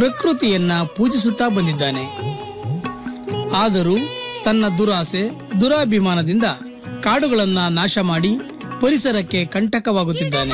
ಪ್ರಕೃತಿಯನ್ನ ಪೂಜಿಸುತ್ತಾ ಬಂದಿದ್ದಾನೆ ಆದರೂ ತನ್ನ ದುರಾಸೆ ದುರಾಭಿಮಾನದಿಂದ ಕಾಡುಗಳನ್ನ ನಾಶ ಮಾಡಿ ಪರಿಸರಕ್ಕೆ ಕಂಟಕವಾಗುತ್ತಿದ್ದಾನೆ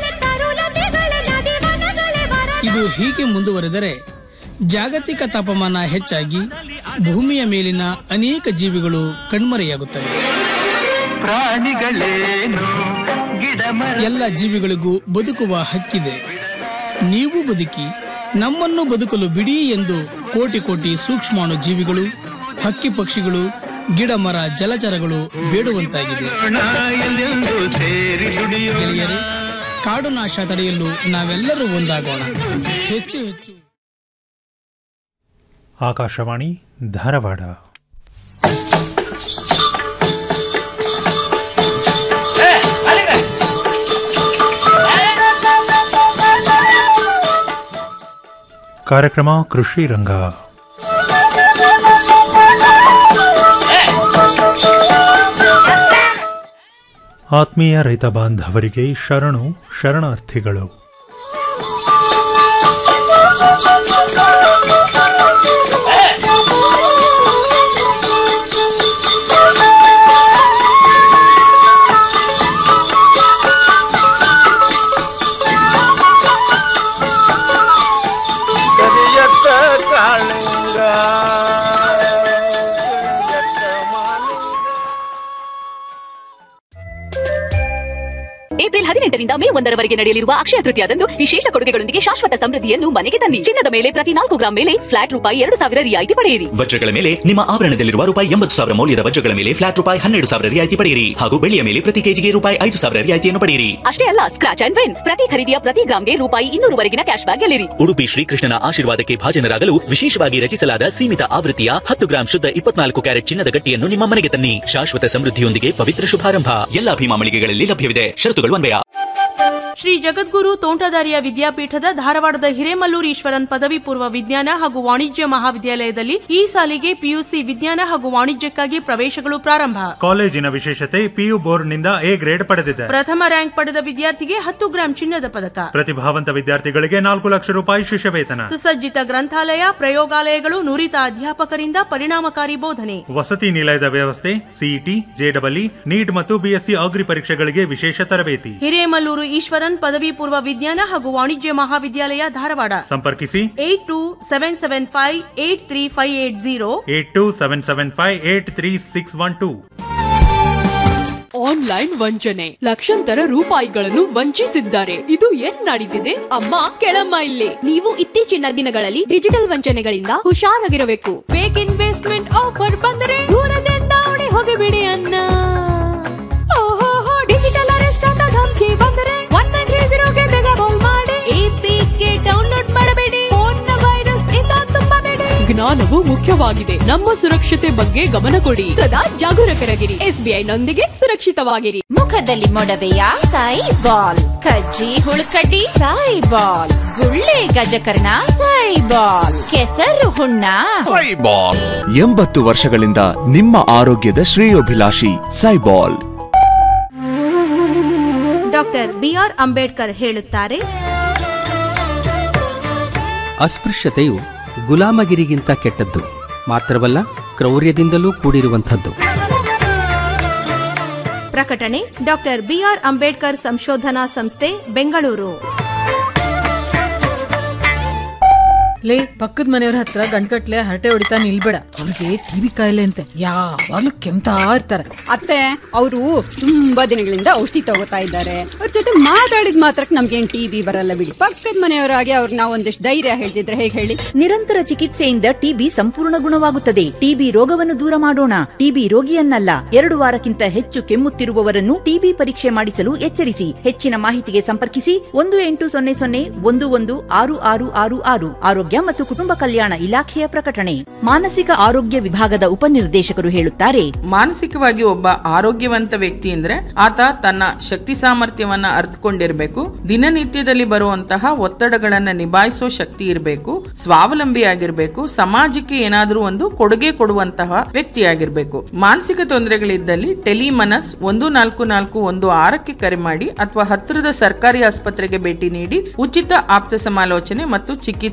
ಇದು ಹೀಗೆ ಮುಂದುವರೆದರೆ ಜಾಗತಿಕ ತಾಪಮಾನ ಹೆಚ್ಚಾಗಿ ಭೂಮಿಯ ಮೇಲಿನ ಅನೇಕ ಜೀವಿಗಳು ಕಣ್ಮರೆಯಾಗುತ್ತವೆ ಪ್ರಾಣಿಗಳೇನು ಗಿಡ ಮರ ಎಲ್ಲ ಜೀವಿಗಳಿಗೂ ಬದುಕುವ ಹಕ್ಕಿದೆ ನೀವು ಬದುಕಿ ನಮ್ಮನ್ನು ಬದುಕಲು ಬಿಡಿ ಎಂದು ಕೋಟಿ ಕೋಟಿ ಸೂಕ್ಷ್ಮಾಣು ಜೀವಿಗಳು ಹಕ್ಕಿ ಪಕ್ಷಿಗಳು ಗಿಡ ಮರ ಜಲಚರಗಳು ಬೇಡುವಂತಾಗಿದೆ ಎಂದೆಂದು ಸೇರಿ ದುಡಿಯೋಣ ಗೆಳೆಯರೇ ಕಾಡು ನಾಶ ತಡೆಯಲು ನಾವೆಲ್ಲರೂ ಒಂದಾಗೋಣ ಹೆಚ್ಚು ಹೆಚ್ಚು ಆಕಾಶವಾಣಿ ಧಾರವಾಡ ಕಾರ್ಯಕ್ರಮ ಕೃಷಿ ರಂಗ ಆತ್ಮೀಯ ರೈತ ಬಾಂಧವರಿಗೆ ಶರಣು ಶರಣಾರ್ಥಿಗಳು ಕರಿಯತ್ತ ಕಾಳಿಂಗ ಕರಿಯತ್ತ ಮಾಲಿಂಗ ಏಪ್ರಿಲ್ ಹದಿನೆಂಟರಿಂದ ಮೇ ಒಂದರವರೆಗೆ ನಡೆಯಲಿರುವ ಅಕ್ಷಯ ತೃತೀಯದಂದು ವಿಶೇಷ ಕೊಡುಗೆಗಳೊಂದಿಗೆ ಶಾಶ್ವತ ಸಮೃದ್ಧಿಯನ್ನು ಮನೆಗೆ ತನ್ನಿ ಚಿನ್ನದ ಮೇಲೆ ಪ್ರತಿ ನಾಲ್ಕು ಗ್ರಾಂ ಮೇಲೆ ಫ್ಲಾಟ್ ರೂಪಾಯಿ ಎರಡು ಸಾವಿರ ರಿಯಾಯಿತಿ ಪಡೆಯಿರಿ ವಜ್ರಗಳ ಮೇಲೆ ನಿಮ್ಮ ಆಭರಣದಲ್ಲಿರುವ ರೂಪಾಯಿ ಎಂಬತ್ತು ಸಾವಿರ ಮೌಲ್ಯದ ವಜ್ರಗಳ ಮೇಲೆ ಫ್ಲಾಟ್ ರೂಪಾಯಿ ಹನ್ನೆರಡು ಸಾವಿರ ರಿಯಾಯಿತಿ ಪಡೆಯಿರಿ ಹಾಗೂ ಬೆಳ್ಳಿಯ ಮೇಲೆ ಪ್ರತಿ ಕೆಜಿಗೆ ರೂಪಾಯಿ ಐದು ಸಾವಿರ ರಿಯಾಯಿತಿಯನ್ನು ಪಡೆಯಿರಿ ಅಷ್ಟೇ ಅಲ್ಲ ಸ್ಕ್ರಾಚ್ ಅಂಡ್ ವಿನ್ ಪ್ರತಿ ಖರೀದಿಯ ಪ್ರತಿ ಗ್ರಾಂಗೆ ರೂಪಾಯಿ ಇನ್ನೂರುವರೆಗಿನ ಕ್ಯಾಶ್ ಬ್ಯಾಕ್ ಗೆಲ್ಲಿರಿ ಉಡುಪಿ ಶ್ರೀಕೃಷ್ಣನ ಆಶೀರ್ವಾದಕ್ಕೆ ಭಾಜನರಾಗಲು ವಿಶೇಷವಾಗಿ ರಚಿಸಲಾದ ಸೀಮಿತ ಆವೃತ್ತಿಯ ಹತ್ತು ಗ್ರಾಂ ಶುದ್ಧ ಇಪ್ಪತ್ನಾಲ್ಕು ಕ್ಯಾರೆಟ್ ಚಿನ್ನದ ಗಟ್ಟಿಯನ್ನು ನಿಮ್ಮ ಮನೆಗೆ ತನ್ನಿ ಶಾಶ್ವತ ಸಮೃದ್ಧಿಯೊಂದಿಗೆ ಪವಿತ್ರ ಶುಭಾರಂಭ ಎಲ್ಲಾ ಭೀಮಾ ಮಳಿಗೆಗಳಲ್ಲಿ ಲಭ್ಯವಿದೆ ಷರತ್ತುಗಳು ಅನ್ವಯ ಶ್ರೀ ಜಗದ್ಗುರು ತೋಂಟದಾರ್ಯ ವಿದ್ಯಾಪೀಠದ ಧಾರವಾಡದ ಹಿರೇಮಲ್ಲೂರು ಈಶ್ವರನ್ ಪದವಿ ಪೂರ್ವ ವಿಜ್ಞಾನ ಹಾಗೂ ವಾಣಿಜ್ಯ ಮಹಾವಿದ್ಯಾಲಯದಲ್ಲಿ ಈ ಸಾಲಿಗೆ ಪಿಯುಸಿ ವಿಜ್ಞಾನ ಹಾಗೂ ವಾಣಿಜ್ಯಕ್ಕಾಗಿ ಪ್ರವೇಶಗಳು ಪ್ರಾರಂಭ ಕಾಲೇಜಿನ ವಿಶೇಷತೆ ಪಿಯು ಬೋರ್ಡ್ನಿಂದ ಎ ಗ್ರೇಡ್ ಪಡೆದಿದೆ ಪ್ರಥಮ ರ್ಯಾಂಕ್ ಪಡೆದ ವಿದ್ಯಾರ್ಥಿಗೆ ಹತ್ತು ಗ್ರಾಂ ಚಿನ್ನದ ಪದಕ ಪ್ರತಿಭಾವಂತ ವಿದ್ಯಾರ್ಥಿಗಳಿಗೆ ನಾಲ್ಕು ಲಕ್ಷ ರೂಪಾಯಿ ಶಿಷ್ಯ ವೇತನ ಸುಸಜ್ಜಿತ ಗ್ರಂಥಾಲಯ ಪ್ರಯೋಗಾಲಯಗಳು ನುರಿತ ಅಧ್ಯಾಪಕರಿಂದ ಪರಿಣಾಮಕಾರಿ ಬೋಧನೆ ವಸತಿ ನಿಲಯದ ವ್ಯವಸ್ಥೆ ಸಿಇಟಿ ಜೆಡಬ್ಲ್ಇ ನೀಟ್ ಮತ್ತು ಬಿಎಸ್ಸಿ ಅಗ್ರಿ ಪರೀಕ್ಷೆಗಳಿಗೆ ವಿಶೇಷ ತರಬೇತಿ ಹಿರೇಮಲ್ಲೂರು ಈಶ್ವರನ್ ಪದವಿ ಪೂರ್ವ ವಿಜ್ಞಾನ ಹಾಗೂ ವಾಣಿಜ್ಯ ಮಹಾವಿದ್ಯಾಲಯ ಧಾರವಾಡ ಸಂಪರ್ಕಿಸಿ eight two seven seven five eight three five eight zero eight two seven seven five eight three six one two online ವಂಚನೆ ಲಕ್ಷಾಂತರ ರೂಪಾಯಿಗಳನ್ನು ವಂಚಿಸಿದ್ದಾರೆ ಇದು ಏನ್ ನಡೀತಿದೆ ಅಮ್ಮ ಕೆಳಮ್ಮ ಇಲ್ಲಿ ನೀವು ಇತ್ತೀಚಿನ ದಿನಗಳಲ್ಲಿ ಡಿಜಿಟಲ್ ವಂಚನೆಗಳಿಂದ ಹುಷಾರಾಗಿರಬೇಕು ಫೇಕ್ ಇನ್ವೆಸ್ಟ್ಮೆಂಟ್ ಆಫರ್ ಬಂದರೆ ದೂರದಿಂದ ಓಡಿ ಹೋಗಿಬಿಡಿ ಅನ್ನ ಓಹೋ ಡಿಜಿಟಲ್ ಅರೆಸ್ಟ್ ಅಂತ ಧಮಕಿ ಬಂದರೆ ಒನ್ ನೈನ್ ತ್ರೀ ಜೀರೋಗೆ ಬೇಗ ಕಾಲ್ ಮಾಡಿ ಎಪಿಕೆ ಡೌನ್ಲೋಡ್ ಮಾಡಬೇಡಿ ಫೋನ್ ವೈರಸ್ ಇಂದ ತುಂಬಬೇಡಿ ಜ್ಞಾನವು ಮುಖ್ಯವಾಗಿದೆ ನಮ್ಮ ಸುರಕ್ಷತೆ ಬಗ್ಗೆ ಗಮನ ಕೊಡಿ ಸದಾ ಜಾಗರೂಕರಾಗಿರಿ ಎಸ್ಬಿಐ ನೊಂದಿಗೆ ಸುರಕ್ಷಿತವಾಗಿರಿ ಮುಖದಲ್ಲಿ ಮೊಡವೆಯ ಸಾಯಿ ಬಾಲ್ ಕಜ್ಜಿ ಹುಳುಕಡ್ಡಿ ಸಾಯಿ ಬಾಲ್ ಗುಳ್ಳೆ ಗಜಕರ್ಣ ಸಾಯಿ ಬಾಲ್ ಕೆಸರು ಹುಣ್ಣ ಎಂಬತ್ತು ವರ್ಷಗಳಿಂದ ನಿಮ್ಮ ಆರೋಗ್ಯದ ಶ್ರೇಯೋಭಿಲಾಷಿ ಸೈಬಾಲ್ ಡಾಕ್ಟರ್ ಬಿಆರ್ ಅಂಬೇಡ್ಕರ್ ಹೇಳುತ್ತಾರೆ ಅಸ್ಪೃಶ್ಯತೆಯು ಗುಲಾಮಗಿರಿಗಿಂತ ಕೆಟ್ಟದ್ದು ಮಾತ್ರವಲ್ಲ ಕ್ರೌರ್ಯದಿಂದಲೂ ಕೂಡಿರುವಂಥದ್ದು ಪ್ರಕಟಣೆ ಡಾಕ್ಟರ್ ಬಿಆರ್ ಅಂಬೇಡ್ಕರ್ ಸಂಶೋಧನಾ ಸಂಸ್ಥೆ ಬೆಂಗಳೂರು ಲೇ ಪಕ್ಕದ ಮನೆಯವ್ರ ಹತ್ರ ಗಂಟ್ಗಟ್ಲೆ ಹರಟೆ ಹೊಡಿತಾ ನಿಲ್ಬೇಡ ಅವ್ರಿಗೆ ಟಿವಿ ಕಾಯಿಲೆ ಅಂತೆ ಯಾವಾಗ್ಲೂ ಕೆಮ್ತಾ ಇರ್ತಾರೆ ಅತ್ತೆ ಅವರು ತುಂಬಾ ದಿನಗಳಿಂದ ಔಷಧಿ ತಗೋತಾ ಇದ್ದಾರೆ ಅವ್ರ ಜೊತೆ ಮಾತಾಡಿದ ಮಾತ್ರಕ್ಕೆ ನಮ್ಗೇನ್ ಟಿವಿ ಬರಲ್ಲ ಬಿಡಿ ಪಕ್ಕದ ಮನೆಯವರಾಗಿ ಅವ್ರು ನಾವು ಒಂದಿಷ್ಟು ಧೈರ್ಯ ಹೇಳ್ತಿದ್ರೆ ಹೇಗೆ ಹೇಳಿ ನಿರಂತರ ಚಿಕಿತ್ಸೆಯಿಂದ ಟಿಬಿ ಸಂಪೂರ್ಣ ಗುಣವಾಗುತ್ತದೆ ಟಿಬಿ ರೋಗವನ್ನು ದೂರ ಮಾಡೋಣ ಟಿಬಿ ರೋಗಿಯನ್ನಲ್ಲ ಎರಡು ವಾರಕ್ಕಿಂತ ಹೆಚ್ಚು ಕೆಮ್ಮುತ್ತಿರುವವರನ್ನು ಟಿಬಿ ಪರೀಕ್ಷೆ ಮಾಡಿಸಲು ಎಚ್ಚರಿಸಿ ಹೆಚ್ಚಿನ ಮಾಹಿತಿಗೆ ಸಂಪರ್ಕಿಸಿ ಒಂದು ಎಂಟು ಸೊನ್ನೆ ಸೊನ್ನೆ ಒಂದು ಒಂದು ಆರು ಆರು ಆರು ಆರು ಆರೋಗ್ಯ ಮತ್ತು ಕುಟುಂಬ ಕಲ್ಯಾಣ ಇಲಾಖೆಯ ಪ್ರಕಟಣೆ ಮಾನಸಿಕ ಆರೋಗ್ಯ ವಿಭಾಗದ ಉಪನಿರ್ದೇಶಕರು ಹೇಳುತ್ತಾರೆ ಮಾನಸಿಕವಾಗಿ ಒಬ್ಬ ಆರೋಗ್ಯವಂತ ವ್ಯಕ್ತಿ ಅಂದ್ರೆ ಆತ ತನ್ನ ಶಕ್ತಿ ಸಾಮರ್ಥ್ಯವನ್ನ ಅರ್ಥಕೊಂಡಿರ್ಬೇಕು ದಿನನಿತ್ಯದಲ್ಲಿ ಬರುವಂತಹ ಒತ್ತಡಗಳನ್ನ ನಿಭಾಯಿಸೋ ಶಕ್ತಿ ಇರಬೇಕು ಸ್ವಾವಲಂಬಿಯಾಗಿರ್ಬೇಕು ಸಮಾಜಕ್ಕೆ ಏನಾದ್ರೂ ಒಂದು ಕೊಡುಗೆ ಕೊಡುವಂತಹ ವ್ಯಕ್ತಿಯಾಗಿರ್ಬೇಕು ಮಾನಸಿಕ ತೊಂದರೆಗಳಿದ್ದಲ್ಲಿ ಟೆಲಿಮನಸ್ ಒಂದು ನಾಲ್ಕು ನಾಲ್ಕು ಒಂದು ಆರಕ್ಕೆ ಕರೆ ಮಾಡಿ ಅಥವಾ ಹತ್ತಿರದ ಸರ್ಕಾರಿ ಆಸ್ಪತ್ರೆಗೆ ಭೇಟಿ ನೀಡಿ ಉಚಿತ ಆಪ್ತ ಸಮಾಲೋಚನೆ ಮತ್ತು ಚಿಕಿತ್ಸೆಯನ್ನ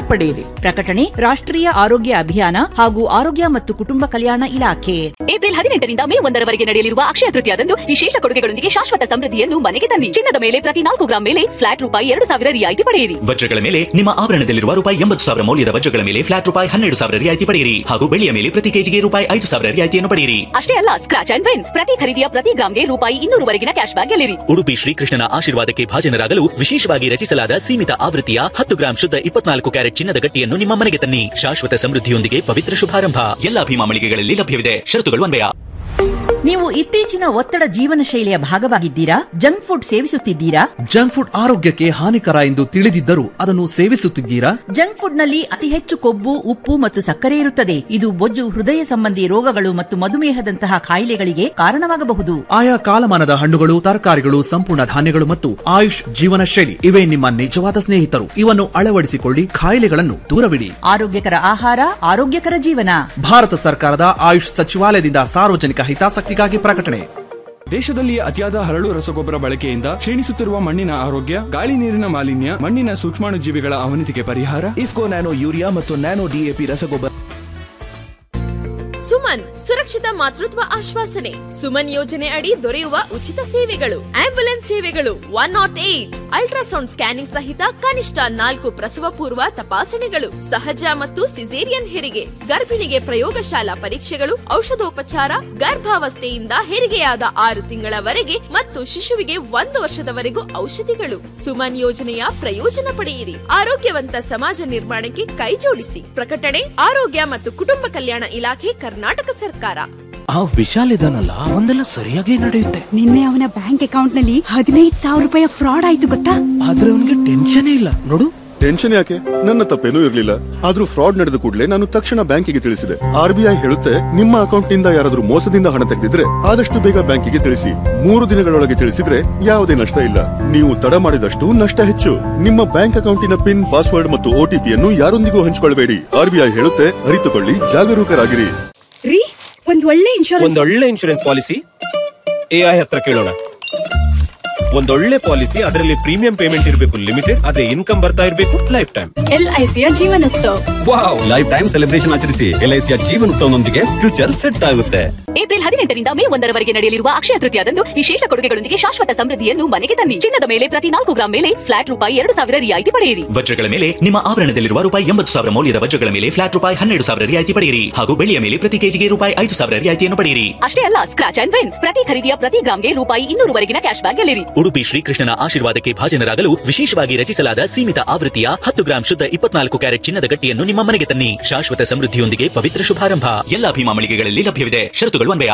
ಪಡೆಯಿರಿ ಪ್ರಕಟಣೆ ರಾಷ್ಟ್ರೀಯ ಆರೋಗ್ಯ ಅಭಿಯಾನ ಹಾಗೂ ಆರೋಗ್ಯ ಮತ್ತು ಕುಟುಂಬ ಕಲ್ಯಾಣ ಇಲಾಖೆ ಏಪ್ರಿಲ್ ಹದಿನೆಂಟರಿಂದ ಮೇ ಒಂದರವರೆಗೆ ನಡೆಯಲಿರುವ ಅಕ್ಷಯ ತೃತೀಯದಂದು ವಿಶೇಷ ಕೊಡುಗೆಗಳೊಂದಿಗೆ ಶಾಶ್ವತ ಸಮೃದ್ಧಿಯನ್ನು ಮನೆಗೆ ತನ್ನಿ ಚಿನ್ನದ ಮೇಲೆ ಪ್ರತಿ ನಾಲ್ಕು ಗ್ರಾಂ ಮೇಲೆ ಫ್ಲಾಟ್ ರೂಪಾಯಿ ಎರಡು ಸಾವಿರ ರಿಯಾಯಿತಿ ಪಡೆಯಿರಿ ವಜ್ರಗಳ ಮೇಲೆ ನಿಮ್ಮ ಆಭರಣದಲ್ಲಿರುವ ರೂಪಾಯಿ ಎಂಬತ್ತು ಸಾವಿರ ಮೌಲ್ಯದ ವಜ್ರಗಳ ಮೇಲೆ ಫ್ಲಾಟ್ ರೂಪಾಯಿ ಹನ್ನೆರಡು ಸಾವಿರ ರಿಯಾಯಿತಿ ಪಡೆಯಿರಿ ಹಾಗೂ ಬೆಳ್ಳಿಯ ಮೇಲೆ ಪ್ರತಿ ಕೆಜಿಗೆ ರೂಪಾಯಿ ಐದು ಸಾವಿರ ರಿಯಾಯಿತಿಯನ್ನು ಪಡೆಯಿರಿ ಅಷ್ಟೇ ಅಲ್ಲ ಸ್ಕ್ರಾಚ್ ಅಂಡ್ ವಿನ್ ಪ್ರತಿ ಖರೀದಿಯ ಪ್ರತಿ ಗ್ರಾಂಗೆ ರೂಪಾಯಿ ಇನ್ನೂರವರೆಗಿನ ಕ್ಯಾಶ್ ಬ್ಯಾಕ್ ಗೆಲ್ಲಿರಿ ಉಡುಪಿ ಶ್ರೀಕೃಷ್ಣನ ಆಶೀರ್ವಾದಕ್ಕೆ ಭಾಜನರಾಗಲು ವಿಶೇಷವಾಗಿ ರಚಿಸಲಾದ ಸೀಮಿತ ಆವೃತ್ತಿಯ ಹತ್ತು ಗ್ರಾಂ ಶುದ್ಧ ಇಪ್ಪತ್ನಾಲ್ಕು ಕ್ಯಾರೆಟ್ ಚಿನ್ನದ ಗಟ್ಟಿಯನ್ನು ನಿಮ್ಮ ಮನೆಗೆ ತನ್ನಿ ಶಾಶ್ವತ ಸಮೃದ್ಧಿಯೊಂದಿಗೆ ಪವಿತ್ರ ಶುಭಾರಂಭ ಎಲ್ಲಾ ಭೀಮಾ ಮಳಿಗೆಗಳಲ್ಲಿ ಲಭ್ಯವಿದೆ ಷರತ್ತುಗಳು ಅನ್ವಯ ನೀವು ಇತ್ತೀಚಿನ ಒತ್ತಡ ಜೀವನ ಶೈಲಿಯ ಭಾಗವಾಗಿದ್ದೀರಾ ಜಂಕ್ ಫುಡ್ ಸೇವಿಸುತ್ತಿದ್ದೀರಾ ಜಂಕ್ ಫುಡ್ ಆರೋಗ್ಯಕ್ಕೆ ಹಾನಿಕರ ಎಂದು ತಿಳಿದಿದ್ದರೂ ಅದನ್ನು ಸೇವಿಸುತ್ತಿದ್ದೀರಾ ಜಂಕ್ ಫುಡ್ ನಲ್ಲಿ ಅತಿ ಹೆಚ್ಚು ಕೊಬ್ಬು ಉಪ್ಪು ಮತ್ತು ಸಕ್ಕರೆ ಇರುತ್ತದೆ ಇದು ಬೊಜ್ಜು ಹೃದಯ ಸಂಬಂಧಿ ರೋಗಗಳು ಮತ್ತು ಮಧುಮೇಹದಂತಹ ಕಾಯಿಲೆಗಳಿಗೆ ಕಾರಣವಾಗಬಹುದು ಆಯಾ ಕಾಲಮಾನದ ಹಣ್ಣುಗಳು ತರಕಾರಿಗಳು ಸಂಪೂರ್ಣ ಧಾನ್ಯಗಳು ಮತ್ತು ಆಯುಷ್ ಜೀವನ ಶೈಲಿ ಇವೇ ನಿಮ್ಮ ನಿಜವಾದ ಸ್ನೇಹಿತರು ಇವನ್ನು ಅಳವಡಿಸಿಕೊಳ್ಳಿ ಕಾಯಿಲೆಗಳನ್ನು ದೂರವಿಡಿ ಆರೋಗ್ಯಕರ ಆಹಾರ ಆರೋಗ್ಯಕರ ಜೀವನ ಭಾರತ ಸರ್ಕಾರದ ಆಯುಷ್ ಸಚಿವಾಲಯದಿಂದ ಸಾರ್ವಜನಿಕ ಹಿತಾಸಕ್ತಿಗಾಗಿ ಪ್ರಕಟಣೆ ದೇಶದಲ್ಲಿ ಅತಿಯಾದ ಹರಳು ರಸಗೊಬ್ಬರ ಬಳಕೆಯಿಂದ ಕ್ಷೀಣಿಸುತ್ತಿರುವ ಮಣ್ಣಿನ ಆರೋಗ್ಯ ಗಾಳಿ ನೀರಿನ ಮಾಲಿನ್ಯ ಮಣ್ಣಿನ ಸೂಕ್ಷ್ಮಾಣುಜೀವಿಗಳ ಅವನತಿಗೆ ಪರಿಹಾರ ಇಫ್ಕೋ ನ್ಯಾನೋ ಯೂರಿಯಾ ಮತ್ತು ನ್ಯಾನೋ ಡಿಎಪಿ ರಸಗೊಬ್ಬರ ಸುಮನ್ ಸುರಕ್ಷಿತ ಮಾತೃತ್ವ ಆಶ್ವಾಸನೆ ಸುಮನ್ ಯೋಜನೆ ಅಡಿ ದೊರೆಯುವ ಉಚಿತ ಸೇವೆಗಳು ಆಂಬ್ಯುಲೆನ್ಸ್ ಸೇವೆಗಳು one nought eight ultrasound scanning ಸಹಿತ ಕನಿಷ್ಠ ನಾಲ್ಕು ಪ್ರಸವ ಪೂರ್ವ ತಪಾಸಣೆಗಳು ಸಹಜ ಮತ್ತು ಸಿಸೇರಿಯನ್ ಹೆರಿಗೆ ಗರ್ಭಿಣಿಗೆ ಪ್ರಯೋಗಶಾಲಾ ಪರೀಕ್ಷೆಗಳು ಔಷಧೋಪಚಾರ ಗರ್ಭಾವಸ್ಥೆಯಿಂದ ಹೆರಿಗೆಯಾದ ಆರು ತಿಂಗಳವರೆಗೆ ಮತ್ತು ಶಿಶುವಿಗೆ ಒಂದು ವರ್ಷದವರೆಗೂ ಔಷಧಿಗಳು ಸುಮನ್ ಯೋಜನೆಯ ಪ್ರಯೋಜನ ಪಡೆಯಿರಿ ಆರೋಗ್ಯವಂತ ಸಮಾಜ ನಿರ್ಮಾಣಕ್ಕೆ ಕೈಜೋಡಿಸಿ ಪ್ರಕಟಣೆ ಆರೋಗ್ಯ ಮತ್ತು ಕುಟುಂಬ ಕಲ್ಯಾಣ ಇಲಾಖೆ ಕರ್ನಾಟಕ ಸರ್ಕಾರ ಆ ವಿಶಾಲ್ ಇದಾನಲ್ಲ ಒಂದೆಲ್ಲ ಸರಿಯಾಗಿ ನಡೆಯುತ್ತೆ ನಿನ್ನೆ ಅವನ ಬ್ಯಾಂಕ್ ಅಕೌಂಟ್ ನಲ್ಲಿ ಹದಿನೈದು ಸಾವಿರ ರೂಪಾಯಿ ಫ್ರಾಡ್ ಆಯ್ತು ಗೊತ್ತಾ ಆದ್ರೆ ಅವನಿಗೆ ಟೆನ್ಷನ್ ಇಲ್ಲ ನೋಡು ಟೆನ್ಷನ್ ಯಾಕೆ ನನ್ನ ತಪ್ಪೇನೂ ಇರ್ಲಿಲ್ಲ ಆದ್ರೂ ಫ್ರಾಡ್ ನಡೆದ ಕೂಡಲೇ ನಾನು ತಕ್ಷಣ ಬ್ಯಾಂಕಿಗೆ ತಿಳಿಸಿದೆ ಆರ್ಬಿಐ ಹೇಳುತ್ತೆ ನಿಮ್ಮ ಅಕೌಂಟ್ ನಿಂದ ಯಾರಾದ್ರೂ ಮೋಸದಿಂದ ಹಣ ತೆಗೆದಿದ್ರೆ ಆದಷ್ಟು ಬೇಗ ಬ್ಯಾಂಕಿಗೆ ತಿಳಿಸಿ ಮೂರು ದಿನಗಳೊಳಗೆ ತಿಳಿಸಿದ್ರೆ ಯಾವುದೇ ನಷ್ಟ ಇಲ್ಲ ನೀವು ತಡ ಮಾಡಿದಷ್ಟು ನಷ್ಟ ಹೆಚ್ಚು ನಿಮ್ಮ ಬ್ಯಾಂಕ್ ಅಕೌಂಟಿನ ಪಿನ್ ಪಾಸ್ವರ್ಡ್ ಮತ್ತು ಒಟಿಪಿಯನ್ನು ಯಾರೊಂದಿಗೂ ಹಂಚಿಕೊಳ್ಳಬೇಡಿ ಆರ್ಬಿಐ ಹೇಳುತ್ತೆ ಅರಿತುಕೊಳ್ಳಿ ಜಾಗರೂಕರಾಗಿರಿ ರೀ ಒಂದ್ ಒಳ್ಳೆ ಇನ್ಶೂರೆನ್ಸ್ ಒಂದೊಳ್ಳೆ ಇನ್ಶೂರೆನ್ಸ್ ಪಾಲಿಸಿ ಎಐ ಹತ್ರ ಕೇಳೋಣ ಒಂದೊಳ್ಳೆ ಪಾಲಿಸಿ ಅದರಲ್ಲಿ ಪ್ರೀಮಿಯಂ ಪೇಮೆಂಟ್ ಇರಬೇಕು ಲಿಮಿಟೆಡ್ ಅದೇ ಇನ್ಕಮ್ ಬರ್ತಾ ಇರಬೇಕು ಲೈಫ್ ಟೈಮ್ ಎಲ್ಐಸಿಯ ಜೀವನೋತ್ಸವ ವಾವ್ ಲೈಫ್ ಟೈಮ್ ಸೆಲೆಬ್ರೇಷನ್ ಆಚರಿಸಿ ಎಲ್ಐಸಿಯ ಜೀವನೋತ್ಸವನೊಂದಿಗೆ ಫ್ಯೂಚರ್ ಸೆಟ್ ಆಗುತ್ತೆ ಏಪ್ರಿಲ್ ಹದಿನೆಂಟರಿಂದ ಮೇ ಒಂದರವರೆಗೆ ನಡೆಯಲಿರುವ ಅಕ್ಷಯ ತೃತೀಯದಂದು ವಿಶೇಷ ಕೊಡುಗೆಗಳೊಂದಿಗೆ ಶಾಶ್ವತ ಸಮೃದ್ಧಿಯನ್ನು ಮನೆಗೆ ತನ್ನಿ ಚಿನ್ನದ ಮೇಲೆ ಪ್ರತಿ ನಾಲ್ಕು ಗ್ರಾಂ ಮೇಲೆ ಫ್ಲಾಟ್ ರೂಪಾಯಿ ಎರಡು ಸಾವಿರ ರಿಯಾಯಿತಿ ಪಡೆಯಿರಿ ವಜ್ರಗಳ ಮೇಲೆ ನಿಮ್ಮ ಆಭರಣದಲ್ಲಿರುವ ರೂಪಾಯಿ ಎಂಬತ್ತು ಸಾವಿರ ಮೌಲ್ಯದ ವಜ್ರಗಳ ಮೇಲೆ ಫ್ಲಾಟ್ ರೂಪಾಯಿ ಹನ್ನೆರಡು ಸಾವಿರ ರಿಯಾಯಿತಿ ಪಡೆಯಿರಿ ಹಾಗೂ ಬೆಳ್ಳಿಯ ಮೇಲೆ ಪ್ರತಿ ಕೆಜಿಗೆ ರೂಪಾಯಿ ಐದು ಸಾವಿರ ರಿಯಾಯಿತಿಯನ್ನು ಪಡೆಯಿರಿ ಅಷ್ಟೇ ಅಲ್ಲ ಸ್ಕ್ರಾಚ್ ಅಂಡ್ ವಿನ್ ಪ್ರತಿ ಖರೀದಿಯ ಪ್ರತಿ ಗ್ರಾಂಗೆ ರೂಪಾಯಿ ಇನ್ನೂರವರೆಗಿನ ಕ್ಯಾಶ್ ಬ್ಯಾಕ್ ಗೆಲ್ಲಿರಿ ಉಡುಪಿ ಶ್ರೀಕೃಷ್ಣನ ಆಶೀರ್ವಾದಕ್ಕೆ ಭಾಜನರಾಗಲು ವಿಶೇಷವಾಗಿ ರಚಿಸಲಾದ ಸೀಮಿತ ಆವೃತ್ತಿಯ ಹತ್ತು ಗ್ರಾಂ ಶುದ್ಧ ಇಪ್ಪತ್ನಾಲ್ಕು ಕ್ಯಾರೆಟ್ ಚಿನ್ನದ ಗಟ್ಟಿಯನ್ನು ನಿಮ್ಮ ಮನೆಗೆ ತನ್ನಿ ಶಾಶ್ವತ ಸಮೃದ್ಧಿಯೊಂದಿಗೆ ಪವಿತ್ರ ಶುಭಾರಂಭ ಎಲ್ಲಾ ಭೀಮಾ ಮಳಿಗೆಗಳಲ್ಲಿ ಲಭ್ಯವಿದೆ ಷರತ್ತುಗಳು ಅನ್ವಯ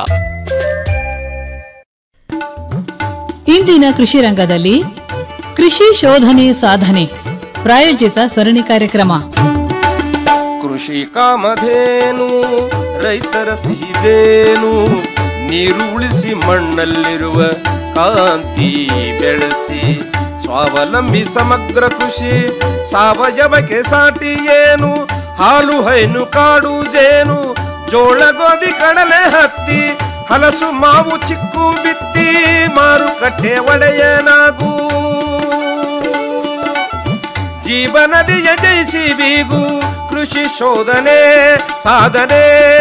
ಇಂದಿನ ಕೃಷಿ ರಂಗದಲ್ಲಿ ಕೃಷಿ ಶೋಧನೆ ಸಾಧನೆ ಪ್ರಾಯೋಜಿತ ಸರಣಿ ಕಾರ್ಯಕ್ರಮ ಕೃಷಿ ಕಾಮಧೇನು ರೈತರ ಸಿಹಿದೇನು ನೀರು ಉಳಿಸಿ ಮಣ್ಣಲ್ಲಿರುವ ಕಾಂತಿ ಬೆಳೆಸಿ ಸ್ವಾವಲಂಬಿ ಸಮಗ್ರ ಕೃಷಿ ಸಾವಯವಕ್ಕೆ ಸಾಟಿ ಏನು ಹಾಲು ಹೈನು ಕಾಡು ಜೇನು ಜೋಳ ಗೋಧಿ ಕಡಲೆ ಹತ್ತಿ ಹಲಸು ಮಾವು ಚಿಕ್ಕು ಬಿತ್ತಿ ಮಾರುಕಟ್ಟೆ ಒಡೆಯನಾಗೂ ಜೀವನದಿಯ ಜಯಿಸಿ ಬೀಗು ಕೃಷಿ ಶೋಧನೆ ಸಾಧನೆ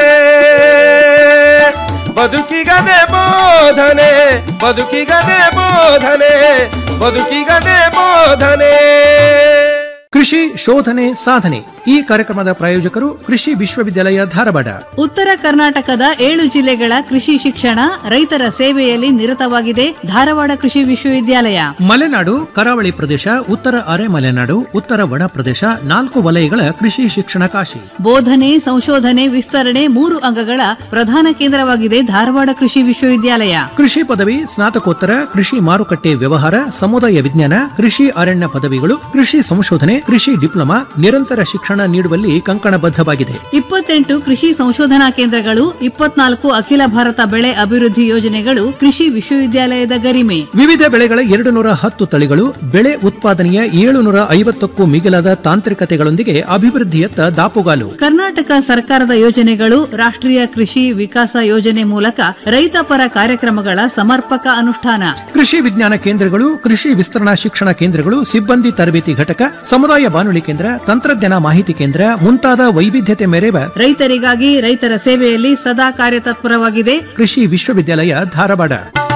ಬದುಕಿಗದೆ ಬೋಧನೆ ಬದುಕಿಗದೆ ಬೋಧನೆ ಬದುಕಿಗದೆ ಬೋಧನೆ ಕೃಷಿ ಶೋಧನೆ ಸಾಧನೆ ಈ ಕಾರ್ಯಕ್ರಮದ ಪ್ರಾಯೋಜಕರು ಕೃಷಿ ವಿಶ್ವವಿದ್ಯಾಲಯ ಧಾರವಾಡ ಉತ್ತರ ಕರ್ನಾಟಕದ ಏಳು ಜಿಲ್ಲೆಗಳ ಕೃಷಿ ಶಿಕ್ಷಣ ರೈತರ ಸೇವೆಯಲ್ಲಿ ನಿರತವಾಗಿದೆ ಧಾರವಾಡ ಕೃಷಿ ವಿಶ್ವವಿದ್ಯಾಲಯ ಮಲೆನಾಡು ಕರಾವಳಿ ಪ್ರದೇಶ ಉತ್ತರ ಅರೆ ಮಲೆನಾಡು ಉತ್ತರ ಒಣ ಪ್ರದೇಶ ನಾಲ್ಕು ವಲಯಗಳ ಕೃಷಿ ಶಿಕ್ಷಣ ಕಾಶಿ ಬೋಧನೆ ಸಂಶೋಧನೆ ವಿಸ್ತರಣೆ ಮೂರು ಅಂಗಗಳ ಪ್ರಧಾನ ಕೇಂದ್ರವಾಗಿದೆ ಧಾರವಾಡ ಕೃಷಿ ವಿಶ್ವವಿದ್ಯಾಲಯ ಕೃಷಿ ಪದವಿ ಸ್ನಾತಕೋತ್ತರ ಕೃಷಿ ಮಾರುಕಟ್ಟೆ ವ್ಯವಹಾರ ಸಮುದಾಯ ವಿಜ್ಞಾನ ಕೃಷಿ ಅರಣ್ಯ ಪದವಿಗಳು ಕೃಷಿ ಸಂಶೋಧನೆ ಕೃಷಿ ಡಿಪ್ಲೊಮಾ ನಿರಂತರ ಶಿಕ್ಷಣ ನೀಡುವಲ್ಲಿ ಕಂಕಣಬದ್ಧವಾಗಿದೆ ಇಪ್ಪತ್ತೆಂಟು ಕೃಷಿ ಸಂಶೋಧನಾ ಕೇಂದ್ರಗಳು ಇಪ್ಪತ್ನಾಲ್ಕು ಅಖಿಲ ಭಾರತ ಬೆಳೆ ಅಭಿವೃದ್ಧಿ ಯೋಜನೆಗಳು ಕೃಷಿ ವಿಶ್ವವಿದ್ಯಾಲಯದ ಗರಿಮೆ ವಿವಿಧ ಬೆಳೆಗಳ ಎರಡು ನೂರ ಹತ್ತು ತಳಿಗಳು ಬೆಳೆ ಉತ್ಪಾದನೆಯ ಏಳುನೂರ ಐವತ್ತಕ್ಕೂ ಮಿಗಿಲಾದ ತಾಂತ್ರಿಕತೆಗಳೊಂದಿಗೆ ಅಭಿವೃದ್ಧಿಯತ್ತ ದಾಪುಗಾಲು ಕರ್ನಾಟಕ ಸರ್ಕಾರದ ಯೋಜನೆಗಳು ರಾಷ್ಟ್ರೀಯ ಕೃಷಿ ವಿಕಾಸ ಯೋಜನೆ ಮೂಲಕ ರೈತ ಪರ ಕಾರ್ಯಕ್ರಮಗಳ ಸಮರ್ಪಕ ಅನುಷ್ಠಾನ ಕೃಷಿ ವಿಜ್ಞಾನ ಕೇಂದ್ರಗಳು ಕೃಷಿ ವಿಸ್ತರಣಾ ಶಿಕ್ಷಣ ಕೇಂದ್ರಗಳು ಸಿಬ್ಬಂದಿ ತರಬೇತಿ ಘಟಕ ಸಮುದಾಯ ಸಮುದಾಯ ಬಾನುಲಿ ಕೇಂದ್ರ ತಂತ್ರಜ್ಞಾನ ಮಾಹಿತಿ ಕೇಂದ್ರ ಮುಂತಾದ ವೈವಿಧ್ಯತೆ ಮೆರೆವ ರೈತರಿಗಾಗಿ ರೈತರ ಸೇವೆಯಲ್ಲಿ ಸದಾ ಕಾರ್ಯತತ್ಪರವಾಗಿದೆ ಕೃಷಿ ವಿಶ್ವವಿದ್ಯಾಲಯ ಧಾರವಾಡ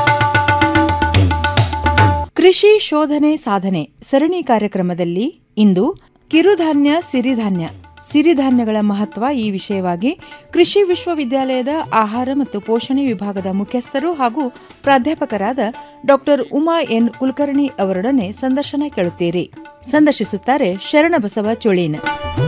ಕೃಷಿ ಶೋಧನೆ ಸಾಧನೆ ಸರಣಿ ಕಾರ್ಯಕ್ರಮದಲ್ಲಿ ಇಂದು ಕಿರುಧಾನ್ಯ ಸಿರಿಧಾನ್ಯ ಸಿರಿಧಾನ್ಯಗಳ ಮಹತ್ವ ಈ ವಿಷಯವಾಗಿ ಕೃಷಿ ವಿಶ್ವವಿದ್ಯಾಲಯದ ಆಹಾರ ಮತ್ತು ಪೋಷಣೆ ವಿಭಾಗದ ಮುಖ್ಯಸ್ಥರು ಹಾಗೂ ಪ್ರಾಧ್ಯಾಪಕರಾದ ಡಾಕ್ಟರ್ ಉಮಾ ಎನ್ ಕುಲಕರ್ಣಿ ಅವರೊಡನೆ ಸಂದರ್ಶನ ಕೇಳುತ್ತೀರಿ ಸಂದರ್ಶಿಸುತ್ತಾರೆ ಶರಣಬಸವ ಚೋಳೀನ್